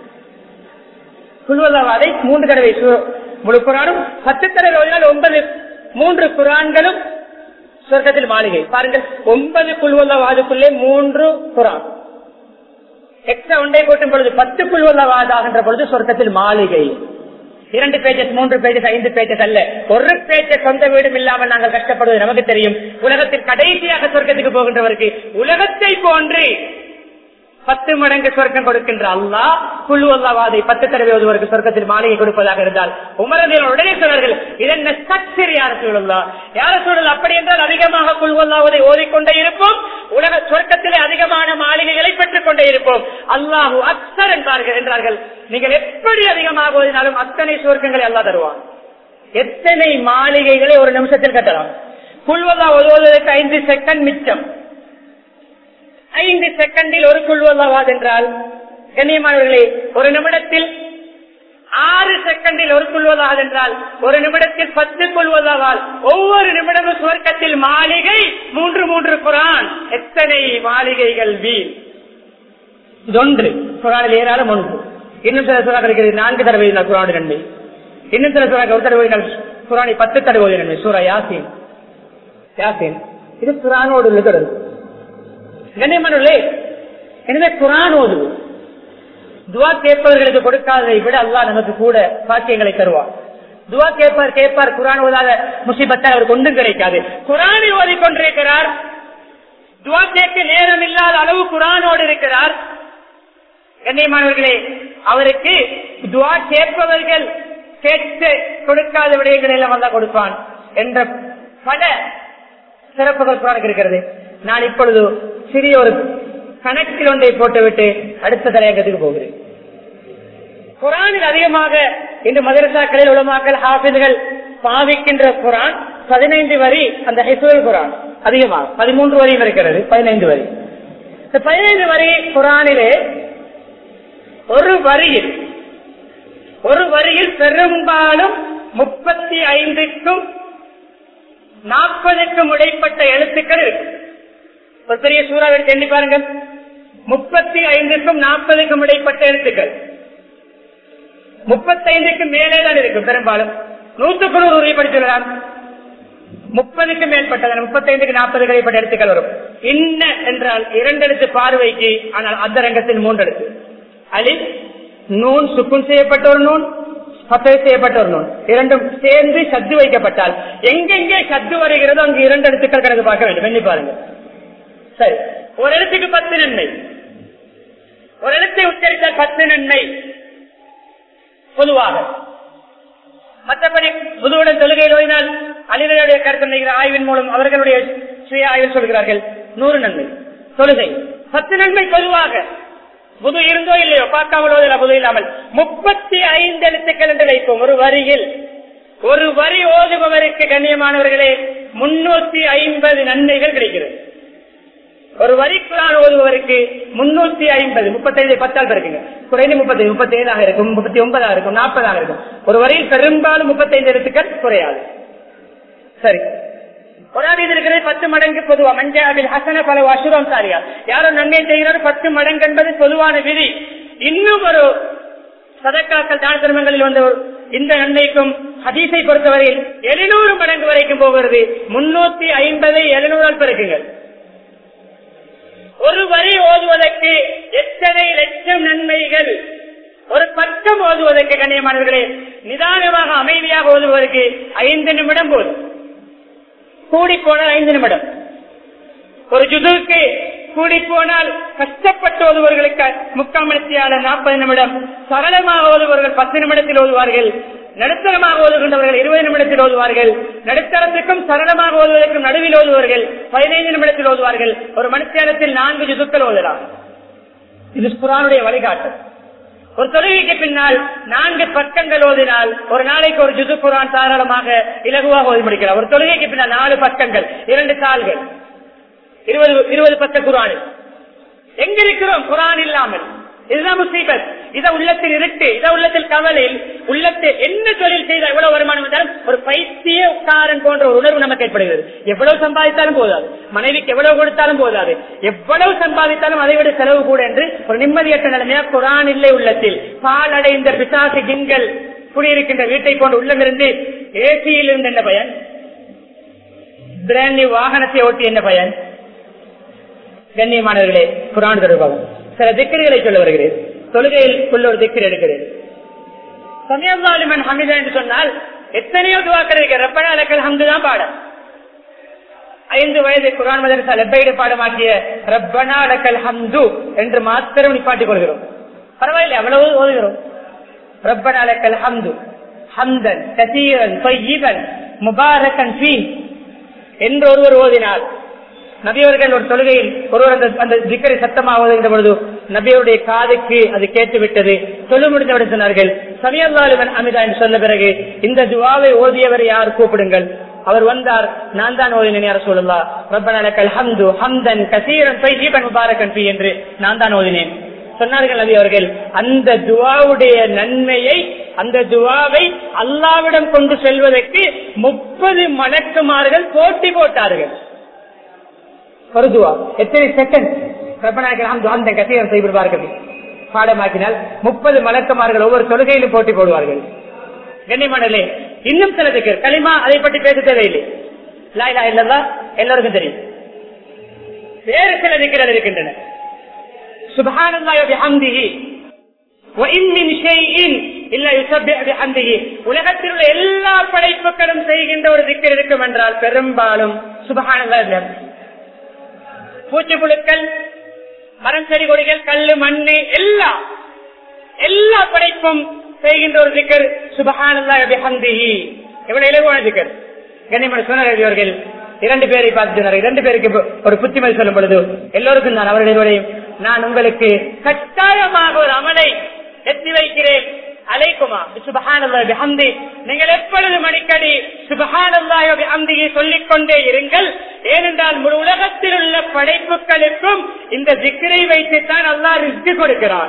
குல்வல்லாவாதை மூன்று தடவை சு- முழு குரானும் பத்து தடவை ஓதினால் ஒன்பது மூன்று குரான்களும் சொர்க்கத்தில் மாளிகை பாருங்கள் ஒன்பது குல்வல்லவாதுக்குள்ளே மூன்று குரான் எக்ஸ்ட்ரா ஒன்றை கூட்டும் பொழுது பத்து குல்வல்லவாதாகின்ற பொழுது சொர்க்கத்தில் மாளிகை இரண்டு பேஜஸ் மூன்று பேஜஸ் ஐந்து பேஜஸ் அல்ல ஒரு பேஜ சொந்த வீடும் இல்லாமல் நாங்கள் கஷ்டப்படுவது நமக்கு தெரியும் உலகத்தில் கடைசியாக சொர்க்கத்துக்கு போகின்றவருக்கு உலகத்தை போன்று பத்து மடங்கு சொர்க்கம் கொடுக்கின்ற அல்லாஹ் குழு அல்லாவாதை பத்து தடவை ஒருவருக்கு சொர்க்கத்தில் மாளிகை கொடுப்பதாக இருந்தால் உமரதில் உடனே சொன்னார்கள் இதென்ன சச்சரி யார சூழல்லா யார சூழல் அப்படி என்றால் அதிகமாக குழு அல்லாவதை ஓதிக்கொண்டே இருப்போம் உலக சொர்க்கத்திலே அதிகமான மாளிகைகளை பெற்றுக் கொண்டே இருப்போம் அல்லாஹு அக்சர் என்பார்கள் என்றார்கள் நீங்கள் எப்படி அதிகமாக ஓதினாலும் அத்தனை சொர்க்கங்களை அல்லாஹ் தருவான் எத்தனை மாளிகைகளை ஒரு நிமிஷத்தில் கட்டலாம் குழுவல்லா ஓதுவதற்கு ஐந்து செகண்ட் மிச்சம் ஐந்து செகண்டில் ஒரு குழுவல்லவாது என்றால் கண்ணியமானவர்களே ஒரு நிமிடத்தில் ஆறு செகண்டில் ஒரு குழுவதாக என்றால் ஒரு நிமிடத்தில் பத்து கொள்வதால் ஒவ்வொரு நிமிடமும் சுவர்க்கத்தில் மாளிகை மூன்று மூன்று குரான் எத்தனை மாளிகைகள் வீண் இதொன்று குரானில் ஏராளம் ஒன்று இன்னும் சில சுறா கிடைக்கிறது நான்கு தடவை குரான் நன்மை இன்னும் சில சுறா ஒரு தடவை குரானை பத்து தடவை நன்மை சூரா யாசின் யாசின் இது குரானோடு உள்ள தொடர்பு கண்ணியமானே எனவே குரான் ஓதுவோம் துவா கேட்பவர்களுக்கு கொடுக்காததை விட அல்லாஹ் நமக்கு கூட பாக்கியங்களை தருவார் துவா கேட்பார் கேட்பார் குரான் ஓதாத முசிபத்தை அவருக்கு ஒன்றும் கிடைக்காது குரானை ஓதி கொண்டிருக்கிறார் துவா கேட்க நேரம் இல்லாத அளவு குரானோடு இருக்கிறார் கண்ணியமானவர்களே அவருக்கு துவா கேட்பவர்கள் கேட்டு கொடுக்காத விடயங்களை எல்லாம் வந்தா கொடுப்பான் என்ற பல சிறப்புகள் குரானுக்கு இருக்கிறது நான் இப்பொழுது சிறிய ஒரு கணக்கில் ஒன்றை போட்டுவிட்டு அடுத்த தலையங்கத்துக்கு போகிறேன் குரானில் அதிகமாக இந்த மதரசாக்களில் உலமாக்கள் ஹாஃபிதுகள் பாவிக்கின்ற குரான் பதினைந்து வரி அந்த ஹிசுவல் குரான் அதிகமாக பதிமூன்று வரியும் இருக்கிறது பதினைந்து வரி இந்த பதினைந்து வரி குரானிலே ஒரு வரியில் ஒரு வரியில் பெரும்பாலும் முப்பத்தி ஐந்துக்கும் நாற்பதுக்கும் இடைப்பட்ட எழுத்துக்கள் இருக்கு ஒரு பெரிய சூறா எடுத்து எண்ணி பாருங்க முப்பத்தி ஐந்துக்கும் நாற்பதுக்கும் இடைப்பட்ட எழுத்துக்கள் முப்பத்தைந்துக்கு மேலே தான் இருக்கும் பெரும்பாலும் நூற்றுக்கு நூறு உறுதிப்படி சொல்லலாம் முப்பதுக்கு மேற்பட்டது முப்பத்தைந்துக்கு நாற்பதுக்கு இடைப்பட்ட எழுத்துக்கள் வரும் இன்ன என்றால் இரண்டு எழுத்து பார்வைக்கு ஆனால் அந்த ரங்கத்தில் மூன்று எழுத்து அலி நூன் சுக்குன் செய்யப்பட்ட ஒரு நூன் பத்தை செய்யப்பட்ட ஒரு நூல் இரண்டும் சேர்ந்து சத்து வைக்கப்பட்டால் எங்கெங்கே சத்து வருகிறதோ அங்கு இரண்டு எழுத்துக்கள் கணக்கு பார்க்க வேண்டும் எண்ணி பாருங்க சரி ஒரு எழுத்துக்கு பத்து நன்மை ஒரு எழுத்தை உச்சரித்தால் பத்து நன்மை பொதுவாக மற்றபடி புதுவுடன் தொழுகையில் ஓடினால் அலிதனுடைய கருத்து நினைக்கிற ஆய்வின் மூலம் அவர்களுடைய சுய ஆய்வில் சொல்கிறார்கள் நூறு நன்மை தொழுகை பத்து நன்மை பொதுவாக புது இருந்தோ இல்லையோ பார்க்காமலோ இல்லை புது இல்லாமல் முப்பத்தி ஐந்து எழுத்துக்கள் என்று வைப்போம் ஒரு வரியில் ஒரு வரி ஓதுபவருக்கு கண்ணியமானவர்களே முன்னூத்தி ஐம்பது நன்மைகள் கிடைக்கிறது ஒரு வரிக்குள்ளான் ஓதுபவருக்கு முன்னூத்தி ஐம்பது முப்பத்தைந்து பத்தால் இருக்குங்க குறைந்து முப்பத்தி முப்பத்தி ஏழாக இருக்கும் முப்பத்தி ஒன்பதாக இருக்கும் நாற்பதாக இருக்கும் ஒரு வரியில் பெரும்பாலும் முப்பத்தைந்து எழுத்துக்கள் குறையாது சரி ஒரு இது இருக்கிறது பத்து மடங்கு பொதுவா மஞ்சாவில் ஹசன பல அசுரம் சாரியா யாரோ நன்மை செய்கிறார் பத்து மடங்கு என்பது பொதுவான விதி இன்னும் ஒரு சதக்காக்கள் தான தர்மங்களில் வந்த ஒரு இந்த நன்மைக்கும் ஹதீஸை பொறுத்தவரையில் எழுநூறு மடங்கு வரைக்கும் போகிறது முன்னூத்தி ஐம்பதை எழுநூறால் பெருக்குங்கள் ஒரு வரி ஓதுவதற்கு எத்தனை லட்சம் நன்மைகள் ஒரு பக்கம் ஓதுவதற்கு கண்ணியமானவர்களே நிதானமாக அமைதியாக ஓதுவதற்கு ஐந்து நிமிடம் போதும் கூடி போனால் ஐந்து நிமிடம் ஒரு ஜுதுக்கு கூடி போனால் கஷ்டப்பட்டு ஓதுவர்களுக்கு முக்கால் மணித்தியால நாற்பது நிமிடம் சரளமாக ஓதுவர்கள் பத்து நிமிடத்தில் ஓதுவார்கள் நடுத்தரமாக ஓதுகின்றவர்கள் இருபது நிமிடத்தில் ஓதுவார்கள் நடுத்தரத்துக்கும் சரளமாக ஓதுவதற்கும் நடுவில் ஓதுவார்கள் பதினைந்து நிமிடத்தில் ஓதுவார்கள் ஒரு மணித்தியாலத்தில் நான்கு ஜுதுக்கள் ஓதலாம் இது குரானுடைய வழிகாட்டு ஒரு தொழுகைக்கு பின்னால் நான்கு பக்கங்கள் ஓதினால் ஒரு நாளைக்கு ஒரு ஜுது குரான் தாராளமாக இலகுவாக ஓதி முடிக்கலாம் ஒரு தொழுகைக்கு பின்னால் நாலு பக்கங்கள் இரண்டு தாள்கள் இருபது இருபது பக்க குரானு எங்க இருக்கிறோம் குரான் இல்லாமல் இதுதான் முசீபத் இத உள்ளத்தில் இருக்கு இத உள்ளத்தில் கவலையில் உள்ளத்தில் என்ன தொழில் செய்தால் எவ்வளவு வருமானம் வந்தாலும் ஒரு பைத்தியக்காரன் போன்ற ஒரு உணர்வு நமக்கு ஏற்படுகிறது எவ்வளவு சம்பாதித்தாலும் போதாது மனைவிக்கு எவ்வளவு கொடுத்தாலும் போதாது எவ்வளவு சம்பாதித்தாலும் அதை விட செலவு கூட என்று ஒரு நிம்மதியற்ற நிலைமையா குரான் இல்லை உள்ளத்தில் பால் அடைந்த பிசாசு ஜின்கள் குடியிருக்கின்ற வீட்டை போன்ற உள்ளமிருந்து ஏசியில் இருந்து என்ன பயன் பிராண்ட் நியூ வாகனத்தை ஓட்டி என்ன பயன் கண்ணியமானவர்களே குரான் தொடர்பாக சில திக்கர்களை சொல்ல வருகிறேன் தொழுகையில் உள்ள ஒரு திக்கர் எடுக்கிறேன் சமயவாலிமன் ஹமிதா என்று சொன்னால் எத்தனையோ துவாக்கள் இருக்கு ரப்பனா அலக்கல் ஹம்து தான் பாடம் ஐந்து வயது குரான் மதரசா லெப்பைடு பாடமாக்கிய ரப்பனா அலக்கல் ஹம்து என்று மாத்திரம் நிப்பாட்டிக் கொள்கிறோம் பரவாயில்லை அவ்வளவு ஓதுகிறோம் ரப்பனா அலக்கல் ஹம்து ஹம்தன் கசீரன் தொய்யிபன் முபாரகன் ஃபீ என்று ஒருவர் ஓதினார் நபியவர்கள் ஒரு தொழுகையில் ஒருவர் அந்த அந்த திக்கரை சத்தமாக ஓதுகின்ற பொழுது நபியருடைய காதுக்கு அது கேட்டு விட்டது சொல்லு முடிந்தவுடன் சொன்னார்கள் சமியல்லாலுவன் அமிதா என்று சொன்ன பிறகு இந்த துவாவை ஓதியவர் யார் கூப்பிடுங்கள் அவர் வந்தார் நான் தான் ஓதினேன் யார் சொல்லலா ரப்பனக்கல் ஹம்து ஹம்தன் கசீரன் தொய்ஜீபன் முபாரகன் ஃபீ என்று நான் தான் ஓதினேன் சொன்னார்கள் நபி அவர்கள் அந்த துவாவுடைய நன்மையை அந்த துவாவை அல்லாவிடம் கொண்டு செல்வதற்கு முப்பது மலக்குமார்கள் போட்டி போட்டார்கள் ஒரு துவா எத்தனை செகண்ட் அந்த கசீரம் செய்விடுவார்கள் பாடமாக்கினால் முப்பது மலக்குமார்கள் ஒவ்வொரு தொழுகையிலும் போட்டி போடுவார்கள் கண்ணியமானே இன்னும் சில திக்கர் களிமா அதை பற்றி பேச தேவையில்லை லாயிலா இல்லல்லா எல்லாருக்கும் தெரியும் வேறு சில திக்கர்கள் இருக்கின்றன சுபஹானல்லாஹி வபிஹம்திஹி وإن من شيء إلا يسبح بحمده உலகத்தில் உள்ள எல்லா படைப்புகளும் செய்கின்ற ஒரு திக்கர் இருக்கும் என்றால் பெரும்பாலும் சுபஹானல்லாஹி பூச்சி புழுக்கள் மரம் செடி கொடிகள் கல்லு மண்ணு எல்லாம் எல்லா படைப்பும் செய்கின்ற ஒரு திக்கர் சுபஹானல்லாஹி வபிஹம்திஹி எவ்வளவு இலகுவான திக்கர் கண்ணியமான சொன்னார்கள் இவர்கள் இரண்டு பேரை பார்த்து சொன்னார் இரண்டு பேருக்கு ஒரு புத்திமதி சொல்லும் பொழுது எல்லோருக்கும் நான் அவர்களுடைய நான் உங்களுக்கு கட்டாயமாக ஒரு அமலை எத்தி வைக்கிறேன் அலைக்குமா சுபஹானல்லாஹி பிஹம்தி நீங்கள் எப்பொழுது மணிக்கடி சுபஹானல்லாஹி பிஹம்தியை சொல்லிக் கொண்டே இருங்கள் ஏனென்றால் முழு உலகத்தில் உள்ள படைப்புகளுக்கும் இந்த திக்கரை வைத்துத்தான் அல்லாஹ் ரிஸ்க் கொடுக்கிறான்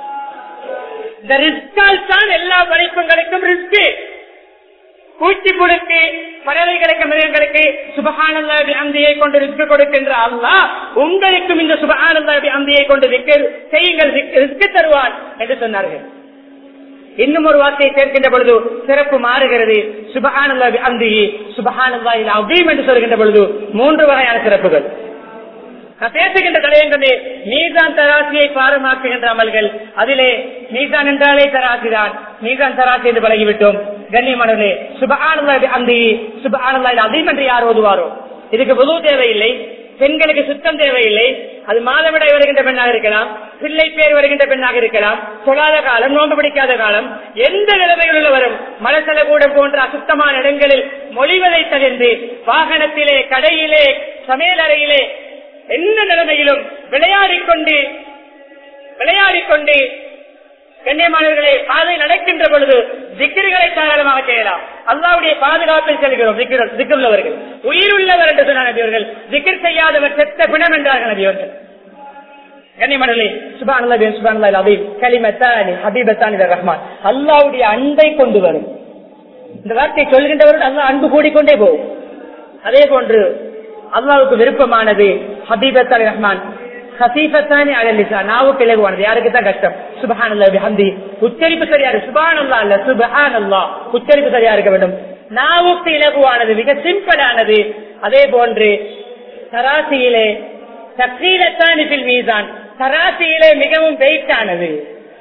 இந்த ரிஸ்கால் தான் எல்லா படைப்புகளுக்கும் ரிஸ்க் பூச்சி புழுக்கு பறவைகளுக்கு மிருகங்களுக்கு சுபகானல்லாபி அந்தியை கொண்டு ரிஸ்க் கொடுக்கின்ற அல்லாஹ் உங்களுக்கும் இந்த சுபகானல்லாபி அந்தியை கொண்டு செய்யுங்கள் ரிஸ்க் தருவான் என்று சொன்னார்கள் இன்னும் ஒரு வார்த்தையை சேர்க்கின்ற பொழுது சிறப்பு மாறுகிறது சுபகானல்லாபி அந்தியி சுபகானல்லாயில் அபீம் என்று சொல்கின்ற பொழுது மூன்று வகையான சிறப்புகள் நான் பேசுகின்ற தலையங்களே நீதான் தராசியை பாரமாக்குகின்ற அமல்கள் அதிலே நீதான் என்றாலே தராசிதான் நீதான் தராசி என்று பழகிவிட்டோம் கண்ணியமானவர்களே சுபகானல்லாய் அந்த சுபகானல்லாயில் அதையும் என்று யார் ஓதுவாரோ இதுக்கு பொது தேவையில்லை பெண்களுக்கு சுத்தம் தேவையில்லை அது மாதவிடாய் வருகின்ற பெண்ணாக இருக்கலாம் பிள்ளை பேர் வருகின்ற பெண்ணாக இருக்கலாம் சொல்லாத காலம் நோன்பு பிடிக்காத காலம் எந்த நிலைமைகளில் வரும் மலசல கூடம் போன்ற அசுத்தமான இடங்களில் மொழிவதை தவிர்த்து வாகனத்திலே கடையிலே சமையல் அறையிலே என்ன நிலைமையிலும் விளையாடிக்கொண்டு விளையாடிக்கொண்டு கண்ணியமானவர்களை பாதை நடக்கின்ற பொழுது திக்கிரிகளை தாராளமாக செய்யலாம் அல்லாவுடைய பாதுகாப்பில் செல்கிறோம் திக்கருள்ளவர்கள் உயிருள்ளவர் என்று சொன்ன நபியவர்கள் திக்கர் செய்யாதவர் செத்த பிணம் என்றார்கள் நபியவர்கள் கண்ணியமனே சுபான் சுபான் அபீப் கலிமத்தானி ஹபீபத்தானி ரஹ்மான் அல்லாவுடைய அன்பை கொண்டு வரும் இந்த வார்த்தையை சொல்கின்றவர்கள் அல்லா அன்பு கூடிக்கொண்டே போகும் அதே போன்று அல்லாவுக்கு விருப்பமானது ஹபீபத்தானி ரஹ்மான் ஹசீபத்தானி அழலிசா நாவுக்கு இலகுவானது யாருக்கு தான் கஷ்டம் சுபஹான் அல்லா ஹந்தி உச்சரிப்பு சரியா சுபான் அல்லா அல்ல சுபஹான் அல்லா உச்சரிப்பு சரியா இருக்க வேண்டும் நாவுக்கு இலகுவானது மிக சிம்பிளானது அதே போன்று தராசியிலே சக்ரீலத்தானி மீதான் தராசியிலே மிகவும் வெயிட் ஆனது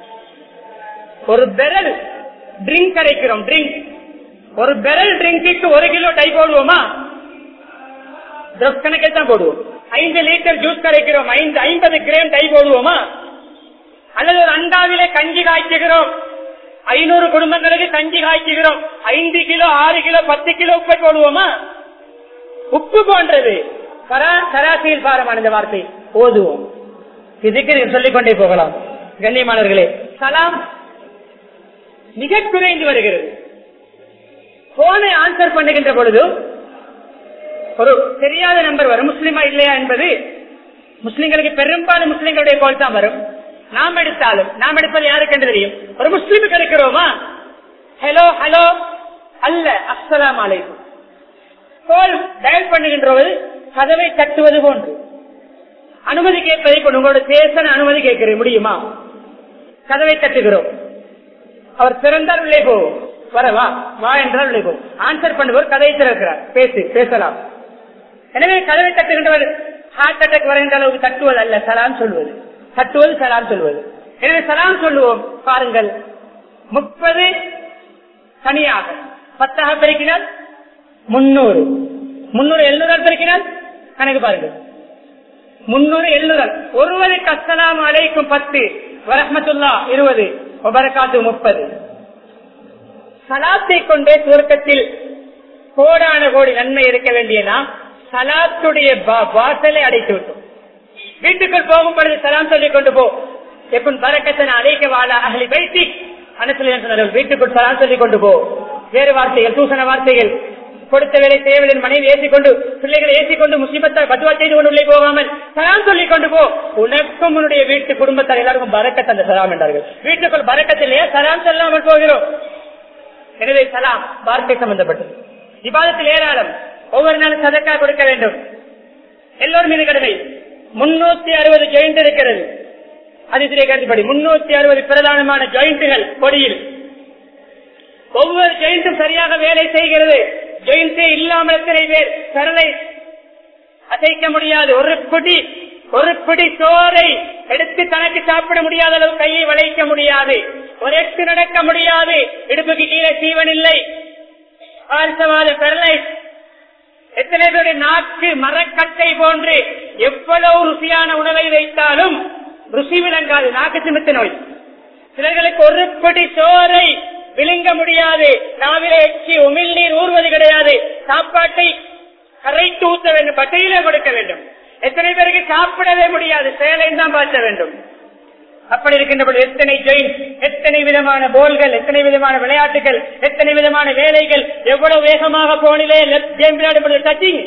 ஒரு பெரல் ட்ரிங்க் கிடைக்கிறோம் ட்ரிங்க் ஒரு பெரல் ட்ரிங்க்கு ஒரு கிலோ டை போடுவோமா கணக்கில் தான் போடுவோம் ஐந்து லிட்டர் ஜூஸ் கிடைக்கிறோம் ஐந்து ஐம்பது கிராம் டை போடுவோமா அல்லது ஒரு அண்டாவிலே கஞ்சி காய்ச்சுகிறோம் ஐநூறு குடும்பங்களுக்கு கஞ்சி காய்ச்சுகிறோம் ஐந்து கிலோ ஆறு கிலோ பத்து கிலோ உப்பை போடுவோமா உப்பு போன்றது சராசியில் பாரமான இந்த வார்த்தை ஓதுவோம் இதுக்கு சொல்லிக் கொண்டே போகலாம் கண்ணியமானவர்களே சலாம் மிக குறைந்து வருகிறது போனை ஆன்சர் பண்ணுகின்ற பொழுது ஒரு தெரியாத நம்பர் வரும் முஸ்லிமா இல்லையா என்பது முஸ்லிம்களுக்கு பெரும்பாலும் முஸ்லிம்களுடைய கோல் தான் வரும் நாம் எடுத்தாலும் நாம் எடுப்பது யாருக்கு என்று தெரியும் ஒரு முஸ்லீமுக்கு எடுக்கிறோமா ஹலோ ஹலோ அல்ல அஸ்ஸலாம் அலைக்கும் கோல் டயல் பண்ணுகின்றவர் கதவை தட்டுவது போன்று அனுமதி கேட்பதை கொண்டு உங்களோட பேச அனுமதி கேட்க முடியுமா கதவை தட்டுகிறோம் அவர் திறந்தால் உள்ளே போவோம் வரவா வா என்றால் உள்ளே போவோம் ஆன்சர் பண்ணுவோர் கதையை திறக்கிறார் பேசு பேசலாம் எனவே கதவை தட்டுகின்றவர் ஹார்ட் அட்டாக் வருகின்ற அளவுக்கு தட்டுவது அல்ல சலாம் சொல்வது தட்டுவது சலாம் சொல்வது எனவே சலாம் சொல்லுவோம் பாருங்கள் முப்பது தனியாக பத்தாக பெருக்கினால் முன்னூறு முன்னூறு எழுநூறு பெருக்கினால் கணக்கு பாருங்கள் முன்னூறு எழுநூறு ஒருவருக்கு அஸ்ஸலாம் அலைக்கும் பத்து வரஹமத்துல்லா இருபது ஒபரக்காத்து முப்பது சலாத்தை கொண்டே சுவர்க்கத்தில் கோடான கோடி நன்மை இருக்க வேண்டிய நாம் சலாத்துடைய வாசலை அடைத்து விட்டோம் வீட்டுக்குள் போகும் பொழுது சலாம் சொல்லிக் கொண்டு போ எப்பன் பறக்கத்தன அழைக்க வாழ அகலி வைத்தி அனுசல் வீட்டுக்குள் சலாம் சொல்லிக் கொண்டு போ வேறு வார்த்தைகள் தூசண வார்த்தைகள் கொடுத்த வேலை தேவையின் மனைவி ஏசிக்கொண்டு பிள்ளைகளை ஏசிக்கொண்டு முஸ்லிமத்தால் பத்துவா செய்து கொண்டு உள்ளே போகாமல் சலாம் சொல்லிக் கொண்டு போ உனக்கும் உன்னுடைய வீட்டு குடும்பத்தார் எல்லாருக்கும் பறக்கத் அந்த சலாம் என்றார்கள் வீட்டுக்குள் பறக்கத்திலேயே சலாம் சொல்லாமல் போகிறோம் எனவே சலாம் வார்த்தை சம்பந்தப்பட்டது விவாதத்தில் ஏராளம் ஒவ்வொரு நாளும் சதக்கா கொடுக்க வேண்டும் எல்லோரும் மீது கடமை முன்னூத்தி அறுபது ஜாயிண்ட் இருக்கிறது அதிசிரிய கருத்துப்படி முன்னூத்தி அறுபது பிரதானமான ஜாயிண்ட்டுகள் கொடியில் ஒவ்வொரு ஜெயிண்டும் சரியாக வேலை செய்கிறது ஜெயிண்டே இல்லாமல் எத்தனை பேர் சரலை அசைக்க முடியாது ஒரு பிடி ஒரு பிடி சோறை எடுத்து தனக்கு சாப்பிட முடியாத அளவு கையை வளைக்க முடியாது ஒரு எட்டு நடக்க முடியாது இடுப்புக்கு கீழே சீவன் இல்லை ஆழ்சவாத பெரலைஸ் எத்தனை பேருடைய நாக்கு மரக்கட்டை போன்று எவ்வளவு ருசியான உணவை வைத்தாலும் ருசி விளங்காது நாக்கு சிமித்த நோய் சிலர்களுக்கு ஒரு பிடி சோறை விழுங்க முடியாது நாவிலே எச்சி உமிழ்நீர் ஊறுவது கிடையாது சாப்பாட்டை கரைத்து ஊத்த வேண்டும் பட்டையிலே கொடுக்க வேண்டும் எத்தனை பேருக்கு சாப்பிடவே முடியாது சேலை தான் பார்க்க வேண்டும் அப்படி இருக்கின்ற எத்தனை ஜெயின் எத்தனை விதமான போல்கள் எத்தனை விதமான விளையாட்டுகள் எத்தனை விதமான வேலைகள் எவ்வளவு வேகமாக போனிலே கேம் விளையாடுவது டச்சிங்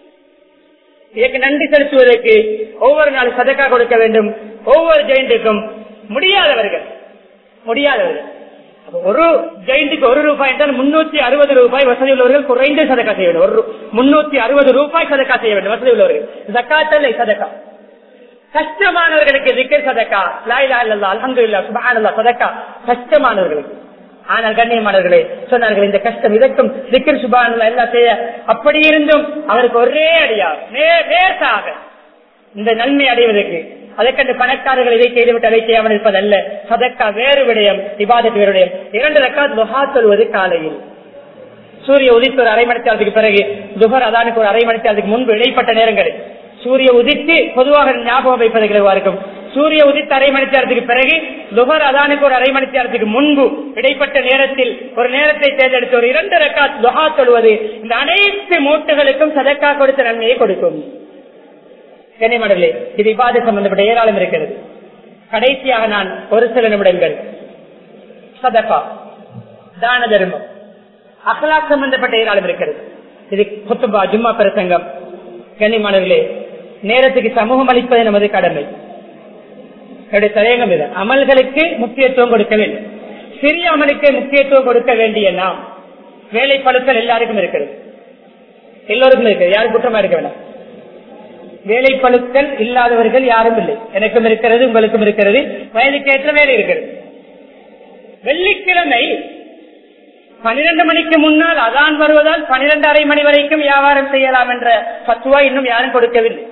இதற்கு நன்றி செலுத்துவதற்கு ஒவ்வொரு நாள் சதக்கா கொடுக்க வேண்டும் ஒவ்வொரு ஜெயின்ட்டுக்கும் முடியாதவர்கள் முடியாதவர்கள் ஒரு ஜெயின்ட்டுக்கு ஒரு ரூபாய் என்றால் முன்னூத்தி அறுபது ரூபாய் வசதி உள்ளவர்கள் குறைந்த சதக்கா செய்ய வேண்டும் ஒரு முன்னூத்தி அறுபது ரூபாய் சதக்கா செய்ய வேண்டும் வசதி உள்ளவர்கள் சக்காத்தல்லை சதக்கா கஷ்டமானவர்களுக்கு திக்கர் சதக்கா லாயிலா இல்லல்லா அலமது இல்லா சுபஹானல்லா சதக்கா கஷ்டமானவர்களுக்கு ஆனால் கண்ணியமானவர்களே சொன்னார்கள் இந்த கஷ்டம் இதற்கும் திக்கர் சுபானல்லா எல்லாம் செய்ய அப்படி இருந்தும் அவருக்கு ஒரே அடியா லேசாக இந்த நன்மை அடைவதற்கு அதற்கென்று பணக்காரர்கள் இதை செய்துவிட்டு அதை செய்யாமல் இருப்பதல்ல சதக்கா வேறு விடயம் விவாதத்து வேறு விடயம் இரண்டு ரக்காத் துஹா சொல்வது காலையில் சூரிய உதித்து ஒரு அரை மணித்தாளத்துக்கு பிறகு துஹர் அதானுக்கு ஒரு அரை மணித்தாளத்துக்கு முன்பு இடைப்பட்ட நேரங்களில் சூரிய உதித்து பொதுவாக ஞாபகம் வைப்பதற்கு இருக்கும் சூரிய உதித்து அரை மணித்தாரத்துக்கு பிறகு துகர் அதானுக்கு ஒரு அரை மணித்தாரத்துக்கு முன்பு இடைப்பட்ட நேரத்தில் ஒரு நேரத்தை தேர்ந்தெடுத்து ஒரு இரண்டு ரக்கா துஹா சொல்வது இந்த அனைத்து மூட்டுகளுக்கும் சதக்கா கொடுத்த நன்மையை கொடுக்கும் கனிமடலே இது விவாத சம்பந்தப்பட்ட ஏராளம் இருக்கிறது கடைசியாக நான் ஒரு சில நிமிடங்கள் சதக்கா தான தர்மம் அகலாக் சம்பந்தப்பட்ட ஏராளம் இருக்கிறது இது குத்துபா ஜும்மா பிரசங்கம் கண்ணியமானவர்களே நேரத்துக்கு சமூகம் அளிப்பது நமது கடமை என்னுடைய தலையங்கம் இது அமல்களுக்கு முக்கியத்துவம் கொடுக்க வேண்டும் சிறிய அமலுக்கு முக்கியத்துவம் கொடுக்க வேண்டிய நாம் வேலை பழுக்கள் எல்லாருக்கும் இருக்கிறது எல்லோருக்கும் இருக்கிறது யாரும் குற்றமா இருக்க வேண்டாம் வேலை பழுக்கள் இல்லாதவர்கள் யாரும் இல்லை எனக்கும் இருக்கிறது உங்களுக்கும் இருக்கிறது வயதுக்கேற்ற வேலை இருக்கிறது வெள்ளிக்கிழமை பனிரெண்டு மணிக்கு முன்னால் அதான் வருவதால் பனிரெண்டு அரை மணி வரைக்கும் வியாபாரம் செய்யலாம் என்ற பத்துவா இன்னும் யாரும் கொடுக்கவில்லை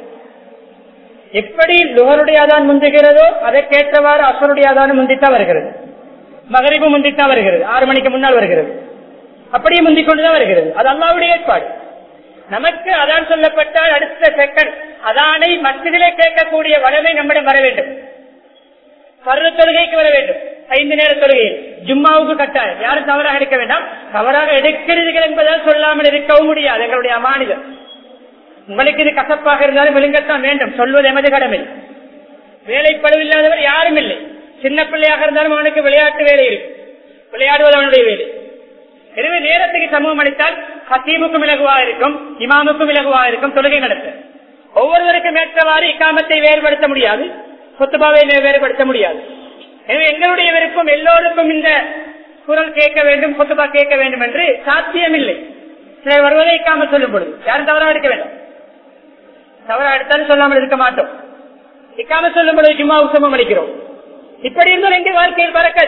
எப்படி லுகருடைய அதான் முந்துகிறதோ அதற்கேற்றவாறு அசருடைய அதானும் முந்தித்தான் வருகிறது மகரிபு முந்தித்தான் வருகிறது ஆறு மணிக்கு முன்னால் வருகிறது அப்படியே முந்திக் கொண்டுதான் வருகிறது அது அல்லாவுடைய ஏற்பாடு நமக்கு அதான் சொல்லப்பட்டால் அடுத்த செகண்ட் அதானை மத்தியிலே கேட்கக்கூடிய வளமை நம்மிடம் வர வேண்டும் பருவ தொழுகைக்கு வர வேண்டும் ஐந்து நேர தொழுகையில் ஜும்மாவுக்கு கட்டாயம் யாரும் தவறாக எடுக்க வேண்டாம் தவறாக எடுக்கிறீர்கள் என்பதால் சொல்லாமல் இருக்கவும் முடியாது எங்களுடைய அமானிதம் உங்களுக்கு இது கசப்பாக இருந்தாலும் விழுங்கத்தான் வேண்டும் சொல்வது எமது கடமை வேலைப்பளவு இல்லாதவர் யாரும் இல்லை சின்ன பிள்ளையாக இருந்தாலும் அவனுக்கு விளையாட்டு வேலை இருக்கு விளையாடுவது அவனுடைய வேலை எனவே நேரத்துக்கு சமூகம் அளித்தால் ஹத்தீமுக்கும் இலகுவா இருக்கும் இமாமுக்கும் இலகுவா இருக்கும் தொழுகை நடத்த ஒவ்வொருவருக்கும் ஏற்றவாறு இக்காமத்தை வேறுபடுத்த முடியாது குத்துபாவை வேறுபடுத்த முடியாது எனவே எங்களுடைய விருப்பம் எல்லோருக்கும் இந்த குரல் கேட்க வேண்டும் குத்துபா கேட்க வேண்டும் என்று சாத்தியமில்லை சிலர் வருவதை இக்காம சொல்லும் பொழுது யாரும் தவறா எடுக்க வேண்டாம் தவறா எடுத்தாலும் சொல்லாமல் இருக்க மாட்டோம் இக்காம சொல்லும் பொழுது சும்மா உசமம் அளிக்கிறோம் இப்படி இருந்தால் எங்க வாழ்க்கையில் பறக்க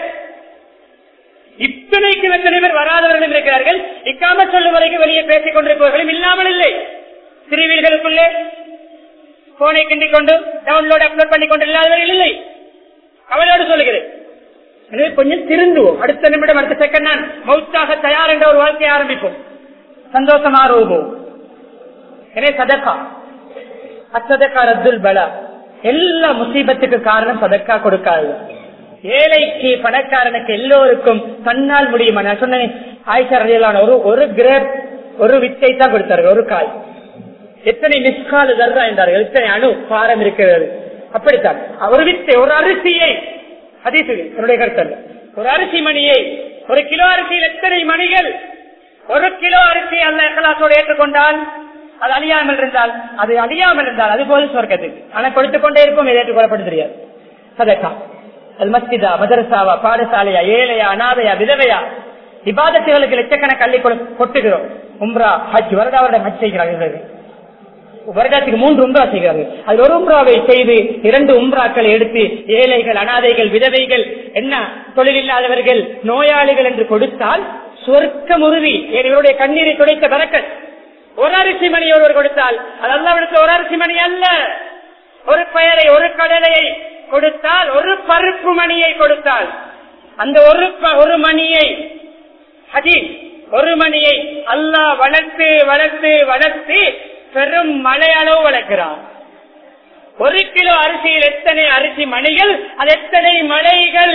இத்தனைக்கு எத்தனை பேர் வராதவர்களும் இருக்கிறார்கள் இக்காம சொல்லும் வரைக்கும் வெளியே பேசிக் கொண்டிருப்பவர்களும் இல்லாமல் இல்லை சிறுவீர்களுக்குள்ளே போனை கிண்டிக் கொண்டு டவுன்லோட் அப்லோட் பண்ணி கொண்டு இல்லாதவர்கள் இல்லை அவளோடு சொல்லுகிறேன் எனவே கொஞ்சம் திருந்துவோம் அடுத்த நிமிடம் அடுத்த செகண்ட் நான் மௌத்தாக தயார் என்ற ஒரு வாழ்க்கையை ஆரம்பிப்போம் சந்தோஷமா ரூபோம் எனவே சதக்கா அச்சதக்கா ரத்துல் பலா எல்லா முசீபத்துக்கு காரணம் சதக்கா கொடுக்காது ஏழைக்கு பணக்காரனுக்கு எல்லோருக்கும் தன்னால் முடியுமா நான் சொன்னேன் ஆயிஷா ரலியல்லாஹு ஒரு ஒரு கிரேப் ஒரு வித்தை தான் கொடுத்தார்கள் ஒரு காய் எத்தனை மிஸ்கால் தர்றா என்றார்கள் எத்தனை அணு பாரம் இருக்கிறது அப்படித்தான் ஒரு வித்தை ஒரு அரிசியை ஹதீசு என்னுடைய கருத்தல்ல ஒரு அரிசி மணியை ஒரு கிலோ அரிசியில் எத்தனை மணிகள் ஒரு கிலோ அரிசி அல்ல எக்கலாசோடு ஏற்றுக்கொண்டால் அது அழியாமல் இருந்தால் அது அழியாமல் இருந்தால் அது போல சொர்க்கத்துக்கு ஆனா கொடுத்துக் கொண்டே இருக்கும் இதை ஏற்றுக்கொள்ளப்பட தெரியாது சதக்கா அது மஸ்திதா மதரசாவா பாடசாலையா ஏழையா அனாதையா விதவையா விவாதத்துகளுக்கு லட்சக்கணக்கு அள்ளி கொடு- கொட்டுகிறோம் உம்ரா ஹஜ் வருடா வருடம் ஹஜ் செய்கிறார்கள் வருடத்துக்கு மூன்று உம்ரா செய்கிறார்கள் அது ஒரு உம்ராவை செய்து இரண்டு உம்ராக்களை எடுத்து ஏழைகள் அனாதைகள் விதவைகள் என்ன தொழில் இல்லாதவர்கள் நோயாளிகள் என்று கொடுத்தால் சொர்க்கம் உறுதி ஏன் இவருடைய கண்ணீரை துடைத்த பறக்கத் ஒரு அரிசி மணி ஒருவர் கொடுத்தால் அது அல்லாவிடத்தில் ஒரு அரிசி மணி அல்ல ஒரு பெயரை ஒரு கடலையை கொடுத்தால் ஒரு பருப்பு மணியை கொடுத்தால் அந்த ஒரு ப- ஒரு மணியை ஹதீஸ் ஒரு மணியை அல்லாஹ் வளர்த்து வளர்த்து வளர்த்து பெரும் மழை அளவு வளர்க்கிறான் ஒரு கிலோ அரிசியில் எத்தனை அரிசி மணிகள் அது எத்தனை மலைகள்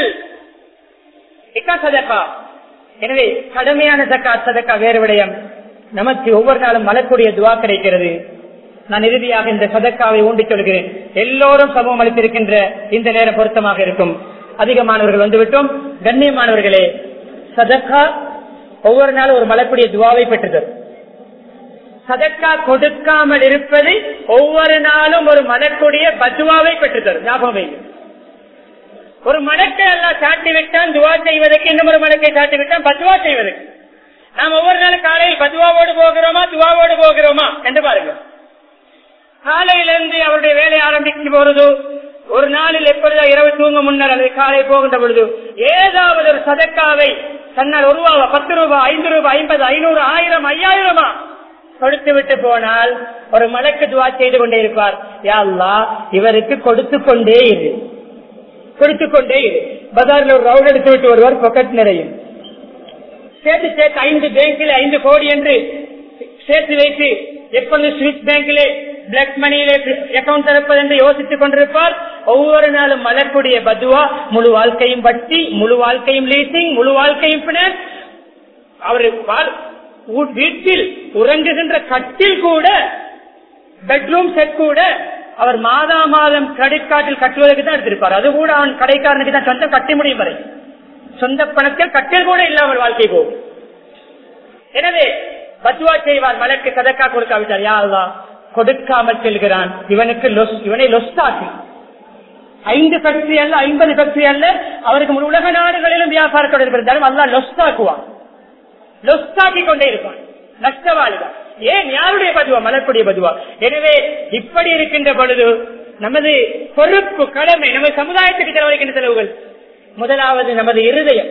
இக்கா சதக்கா எனவே கடுமையான சக்காத் சதக்கா வேறு விடயம் நமக்கு ஒவ்வொரு நாளும் மலக்கூடிய துவா கிடைக்கிறது நான் இறுதியாக இந்த சதக்காவை ஊண்டிச் சொல்கிறேன் எல்லோரும் சமூகம் அளித்திருக்கின்ற இந்த நேரம் பொருத்தமாக இருக்கும் அதிகமானவர்கள் வந்துவிட்டோம் கண்ணியமானவர்களே சதக்கா ஒவ்வொரு நாளும் ஒரு மலக்கூடிய துவாவை பெற்றுதல் சதக்கா கொடுக்காமல் இருப்பது ஒவ்வொரு நாளும் ஒரு மலக்கூடிய பத்துவாவை பெற்றுதரும் ஞாபகம் வைங்க ஒரு மடக்கை எல்லாம் சாட்டி விட்டான் துவா செய்வதற்கு இன்னும் ஒரு மடக்கை சாட்டி விட்டான் பத்துவா செய்வதற்கு நாம் ஒவ்வொரு நாளும் காலையில் பத்துவாவோடு போகிறோமா துவாவோடு போகிறோமா என்று பாருங்க காலையிலிருந்து அவருடைய வேலை ஆரம்பிக்கும் பொழுது ஒரு நாளில் எப்பொழுதா இரவு தூங்க முன்னர் அல்லது காலை போகின்ற பொழுது ஏதாவது ஒரு சதக்காவை தன்னால் ஒரு ரூபாவா பத்து ரூபாய் ஐந்து ரூபாய் ஐம்பது ஐநூறு ஆயிரம் ஐயாயிரமா கொடுத்து விட்டு போனால் ஒரு மலக்கு துவா செய்து கொண்டே இருப்பார் யா அல்லாஹ் இவருக்கு கொடுத்து கொண்டே இரு கொடுத்து கொண்டே இரு பஜார்ல ஒரு ரவுண்ட் எடுத்து விட்டு வருவார் பொக்கெட் நிறையும் சேர்த்து சேர்த்து ஐந்து பேங்கில் ஐந்து கோடி என்று சேர்த்து வைத்து எப்பொழுது சுவிஸ் பேங்கிலே பிளாக் மணியிலே அக்கௌண்ட் திறப்பது என்று யோசித்துக் கொண்டிருப்பார் ஒவ்வொரு நாளும் மலர்க்கூடிய பதுவா முழு வாழ்க்கையும் வட்டி முழு வாழ்க்கையும் லீசிங் முழு வாழ்க்கையும் பினான்ஸ் அவர் வாழ்- ஊ- வீட்டில் உறங்குகின்ற கட்டில் கூட பெட்ரூம் செட் கூட அவர் மாதா மாதம் கிரெடிட் கார்டில் கட்டுவதற்கு தான் எடுத்திருப்பார் அது கூட அவன் கடைக்காரனுக்கு தான் சொந்தம் கட்டி முடியும் வரை சொந்த பணத்தில் கட்டில் கூட இல்லாமல் வாழ்க்கை போகும் எனவே பத்துவா செய்வார் மலக்கு சதக்கா கொடுக்காவிட்டார் யா அல்லாஹ் கொடுக்காமல் செல்கிறான் இவனுக்கு லொஸ் இவனை லொஸ்டாக்கி ஐந்து ஃபேக்டரி அல்ல ஐம்பது ஃபேக்டரி அல்ல அவருக்கு முழு உலக நாடுகளிலும் வியாபார தொடர்பு இருந்தாலும் அல்லா லொஸ்டாக்குவான் லொஸ்டாக்கி கொண்டே இருப்பான் நஷ்டவாளிதான் ஏன் யாருடைய பதுவா மலர்க்கூடிய பதுவா எனவே இப்படி இருக்கின்ற பொழுது நமது பொறுப்பு கடமை நமது சமுதாயத்துக்கு செலவழிக்கின்ற செலவுகள் முதலாவது நமது இருதயம்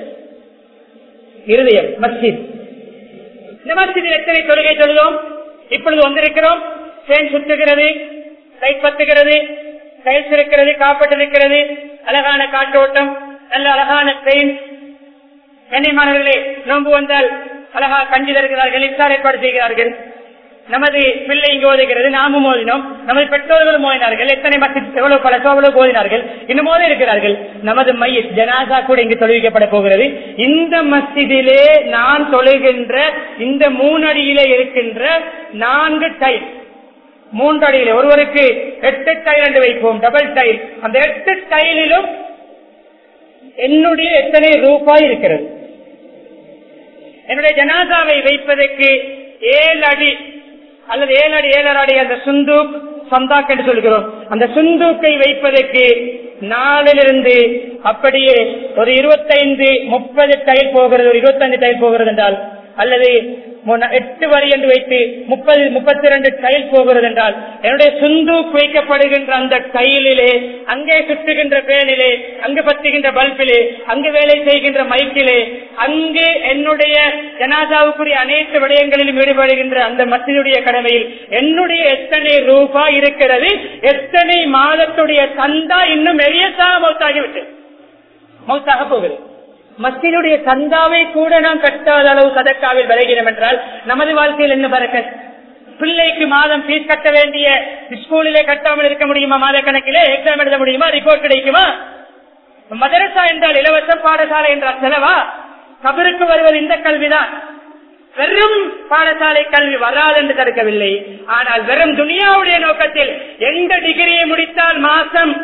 இருதயம் மஸ்ஜித் இந்த மஸ்ஜிதில் எத்தனை தொழுகை தொழுதோம் இப்பொழுது வந்திருக்கிறோம் ஃபேன் சுத்துகிறது லைட் பத்துகிறது டைல்ஸ் இருக்கிறது காப்பட்டு இருக்கிறது அழகான காற்றோட்டம் நல்ல அழகான பெயின் கண்ணியமானவர்களே நோன்பு வந்தால் அழகா கஞ்சி தருகிறார்கள் இஃப்தார் ஏற்பாடு செய்கிறார்கள் நமது பிள்ளை இங்கு ஓதுகிறது நாமும் ஓதினோம் நமது பெற்றோர்களும் ஓதினார்கள் எத்தனை மசித் எவ்வளவு பல எவ்வளவு ஓதினார்கள் இன்னும் ஓதி இருக்கிறார்கள் நமது மைய ஜனாசா கூட இங்கு தொழுவிக்கப்பட போகிறது இந்த மஸ்ஜிதிலே நான் தொழுகின்ற இந்த மூணடியிலே இருக்கின்ற நான்கு டைல் மூன்று அடியிலே ஒருவருக்கு எட்டு டைல் என்று வைப்போம் டபுள் டைல் அந்த எட்டு டைலிலும் என்னுடைய எத்தனை ரூபாய் இருக்கிறது என்னுடைய ஜனாதாவை வைப்பதற்கு ஏழு அடி அல்லது ஏழு அடி ஏழரை அடி அந்த சுந்தூக் சந்தாக் என்று சொல்கிறோம் அந்த சுந்தூக்கை வைப்பதற்கு நாளிலிருந்து அப்படியே ஒரு இருபத்தைந்து முப்பது டைல் போகிறது ஒரு இருபத்தைந்து டைல் போகிறது என்றால் அல்லது முன்ன- எட்டு வரி என்று வைத்து முப்பது முப்பத்தி ரெண்டு டைல் போகிறது என்றால் என்னுடைய சுந்தூக் வைக்கப்படுகின்ற அந்த டைலிலே அங்கே சுற்றுகின்ற பேனிலே அங்கு பத்துகின்ற பல்பிலே அங்கு வேலை செய்கின்ற மைக்கிலே அங்கு என்னுடைய ஜனாதாவுக்குரிய அனைத்து விடயங்களிலும் ஈடுபடுகின்ற அந்த மத்தியுடைய கடமையில் என்னுடைய எத்தனை ரூபாய் இருக்கிறது எத்தனை மாதத்துடைய சந்தா இன்னும் எரியத்தாக மௌத்தாகிவிட்டது மௌத்தாக போகிறது மஸ்ஜிதுடைய சந்தாவை கூட நாம் கட்டாத அளவு சதக்காவில் விளைகிறோம் என்றால் நமது வாழ்க்கையில் என்ன பறக்க பிள்ளைக்கு மாதம் ஃபீஸ் கட்ட வேண்டிய ஸ்கூலிலே கட்டாமல் இருக்க முடியுமா மாத கணக்கிலே எக்ஸாம் எழுத முடியுமா ரிப்போர்ட் கிடைக்குமா மதரசா என்றால் இலவச பாடசாலை என்றால் செலவா கபருக்கு வருவது இந்த கல்விதான் வெறும் பாடசாலை கல்வி வராது என்று தடுக்கவில்லை ஆனால் வெறும் துனியாவுடைய நோக்கத்தில் எந்த டிகிரியை முடித்தால் மாசம்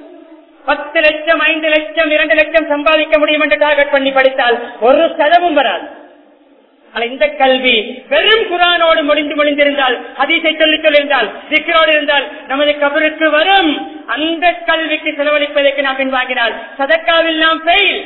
பத்து லட்சம் ஐந்து லட்சம் இரண்டு லட்சம் சம்பாதிக்க முடியும் என்று டார்கெட் பண்ணி படித்தால் ஒரு செலவும் வராது ஆனால் இந்த கல்வி வெறும் குரானோடு முடிந்து முடிந்திருந்தால் ஹதீஸை சொல்லி சொல்லியிருந்தால் சிக்கரோடு இருந்தால் நமது கபருக்கு வரும் அந்த கல்விக்கு செலவழிப்பதற்கு நாம் பின்வாங்கினால் சதக்காவில் நாம் ஃபெயில்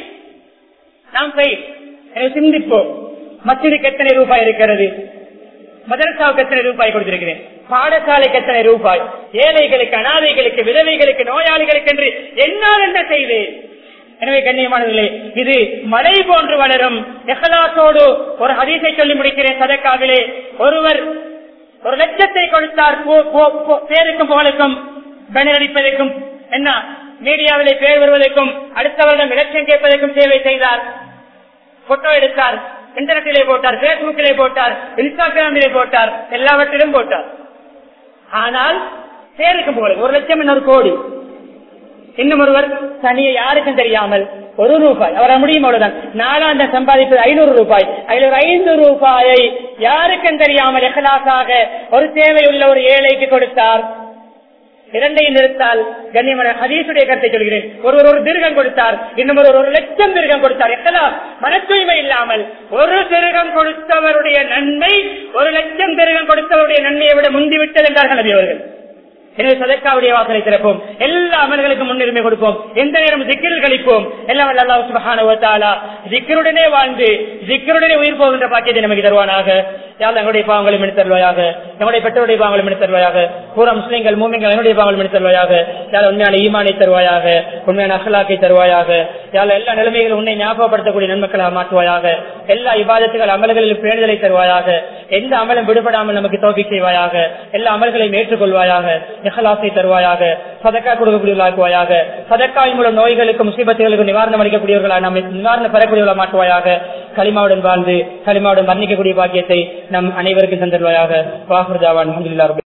நாம் ஃபெயில் எனவே சிந்திப்போம் மசிதுக்கு எத்தனை ரூபாய் இருக்கிறது மதரசாவுக்கு எத்தனை ரூபாய் கொடுத்திருக்கிறேன் பாடசாலைக்கு எத்தனை ரூபாய் ஏழைகளுக்கு அனாதைகளுக்கு விதவைகளுக்கு நோயாளிகளுக்கு என்று என்னால் என்ன செய்தேன் எனவே கண்ணியமானவர்களே இது மலை போன்று வளரும் எஹலாசோடு ஒரு ஹதீஸை சொல்லி முடிக்கிறேன் சதக்காவிலே ஒருவர் ஒரு லட்சத்தை கொடுத்தார் போ- போ- போ- பேருக்கும் புகழுக்கும் பேனர் அடிப்பதற்கும் என்ன மீடியாவிலே பேர் வருவதற்கும் அடுத்தவரிடம் இலட்சம் கேட்பதற்கும் சேவை செய்தார் போட்டோ எடுத்தார் இன்டர்நெட்டிலே போட்டார் பேஸ்புக்கிலே போட்டார் இன்ஸ்டாகிராமிலே போட்டார் எல்லாவற்றிலும் போட்டார் ஆனால் பேருக்கு போல ஒரு லட்சம் இன்னொரு கோடி இன்னும் ஒருவர் தனியை யாருக்கும் தெரியாமல் ஒரு ரூபாய் அவரால் முடியும் அவ்வளவுதான் நாலாந்த சம்பாதிப்பது ஐநூறு ரூபாய் அதில் ஒரு ஐந்து ரூபாயை யாருக்கும் தெரியாமல் எகலாசாக ஒரு தேவையுள்ள ஒரு ஏழைக்கு கொடுத்தார் இரண்டையும் நிறுத்தால் கண்ணியமான ஹதீசுடைய கருத்தை சொல்கிறேன் ஒருவர் ஒரு திருகம் கொடுத்தார் இன்னும் ஒரு ஒரு லட்சம் திருகம் கொடுத்தார் எல்லாம் மன தூய்மை இல்லாமல் ஒரு திருகம் கொடுத்தவருடைய நன்மை ஒரு லட்சம் திருகம் கொடுத்தவருடைய நன்மையை விட முந்திவிட்டது என்றார்கள் நபி அவர்கள் எனவே சதக்காவுடைய வாசலை திறப்போம் எல்லா அமல்களுக்கும் முன்னுரிமை கொடுப்போம் எந்த நேரம் திக்கில் கழிப்போம் எல்லாம் வல்ல அல்லாஹ் சுப்ஹானஹு வ தஆலா திக்ருடனே வாழ்ந்து திக்ருடனே உயிர் போகின்ற பாக்கியத்தை நமக்கு தருவானாக யாழ் எங்களுடைய பாவங்களை மனு தருவாயாக நம்முடைய பெற்றோருடைய பாவங்களை மனு தருவாயாக பூரா முஸ்லீம்கள் மூமிங்கள் என்னுடைய பாவங்களை மனு தருவாயாக யாழ் உண்மையான ஈமானை தருவாயாக உண்மையான அகலாக்கை தருவாயாக யாழ் எல்லா நிலைமைகளும் உன்னை ஞாபகப்படுத்தக்கூடிய நன்மக்களாக மாற்றுவாயாக எல்லா இபாதத்துகள் அமல்களில் பேணுதலை தருவாயாக எந்த அமலும் விடுபடாமல் நமக்கு தோப்பி செய்வாயாக எல்லா அமல்களையும் ஏற்றுக்கொள்வாயாக இஹலாசை தருவாயாக சதக்கா கொடுக்கக்கூடியவர்களாக்குவாயாக சதக்காவின் மூலம் நோய்களுக்கும் முசீபத்துகளுக்கும் நிவாரணம் அளிக்கக்கூடியவர்களாக நம்மை நிவாரணம் பெறக்கூடியவர்களாக மாற்றுவாயாக களிமாவுடன் வாழ்ந்து களிமாவுடன் மரணிக்கக்கூடிய பாக்கியத்தை நம் அனைவருக்கும் தந்தருவாயாக வாஹுர்ஜாவான் அஹமதுல்லா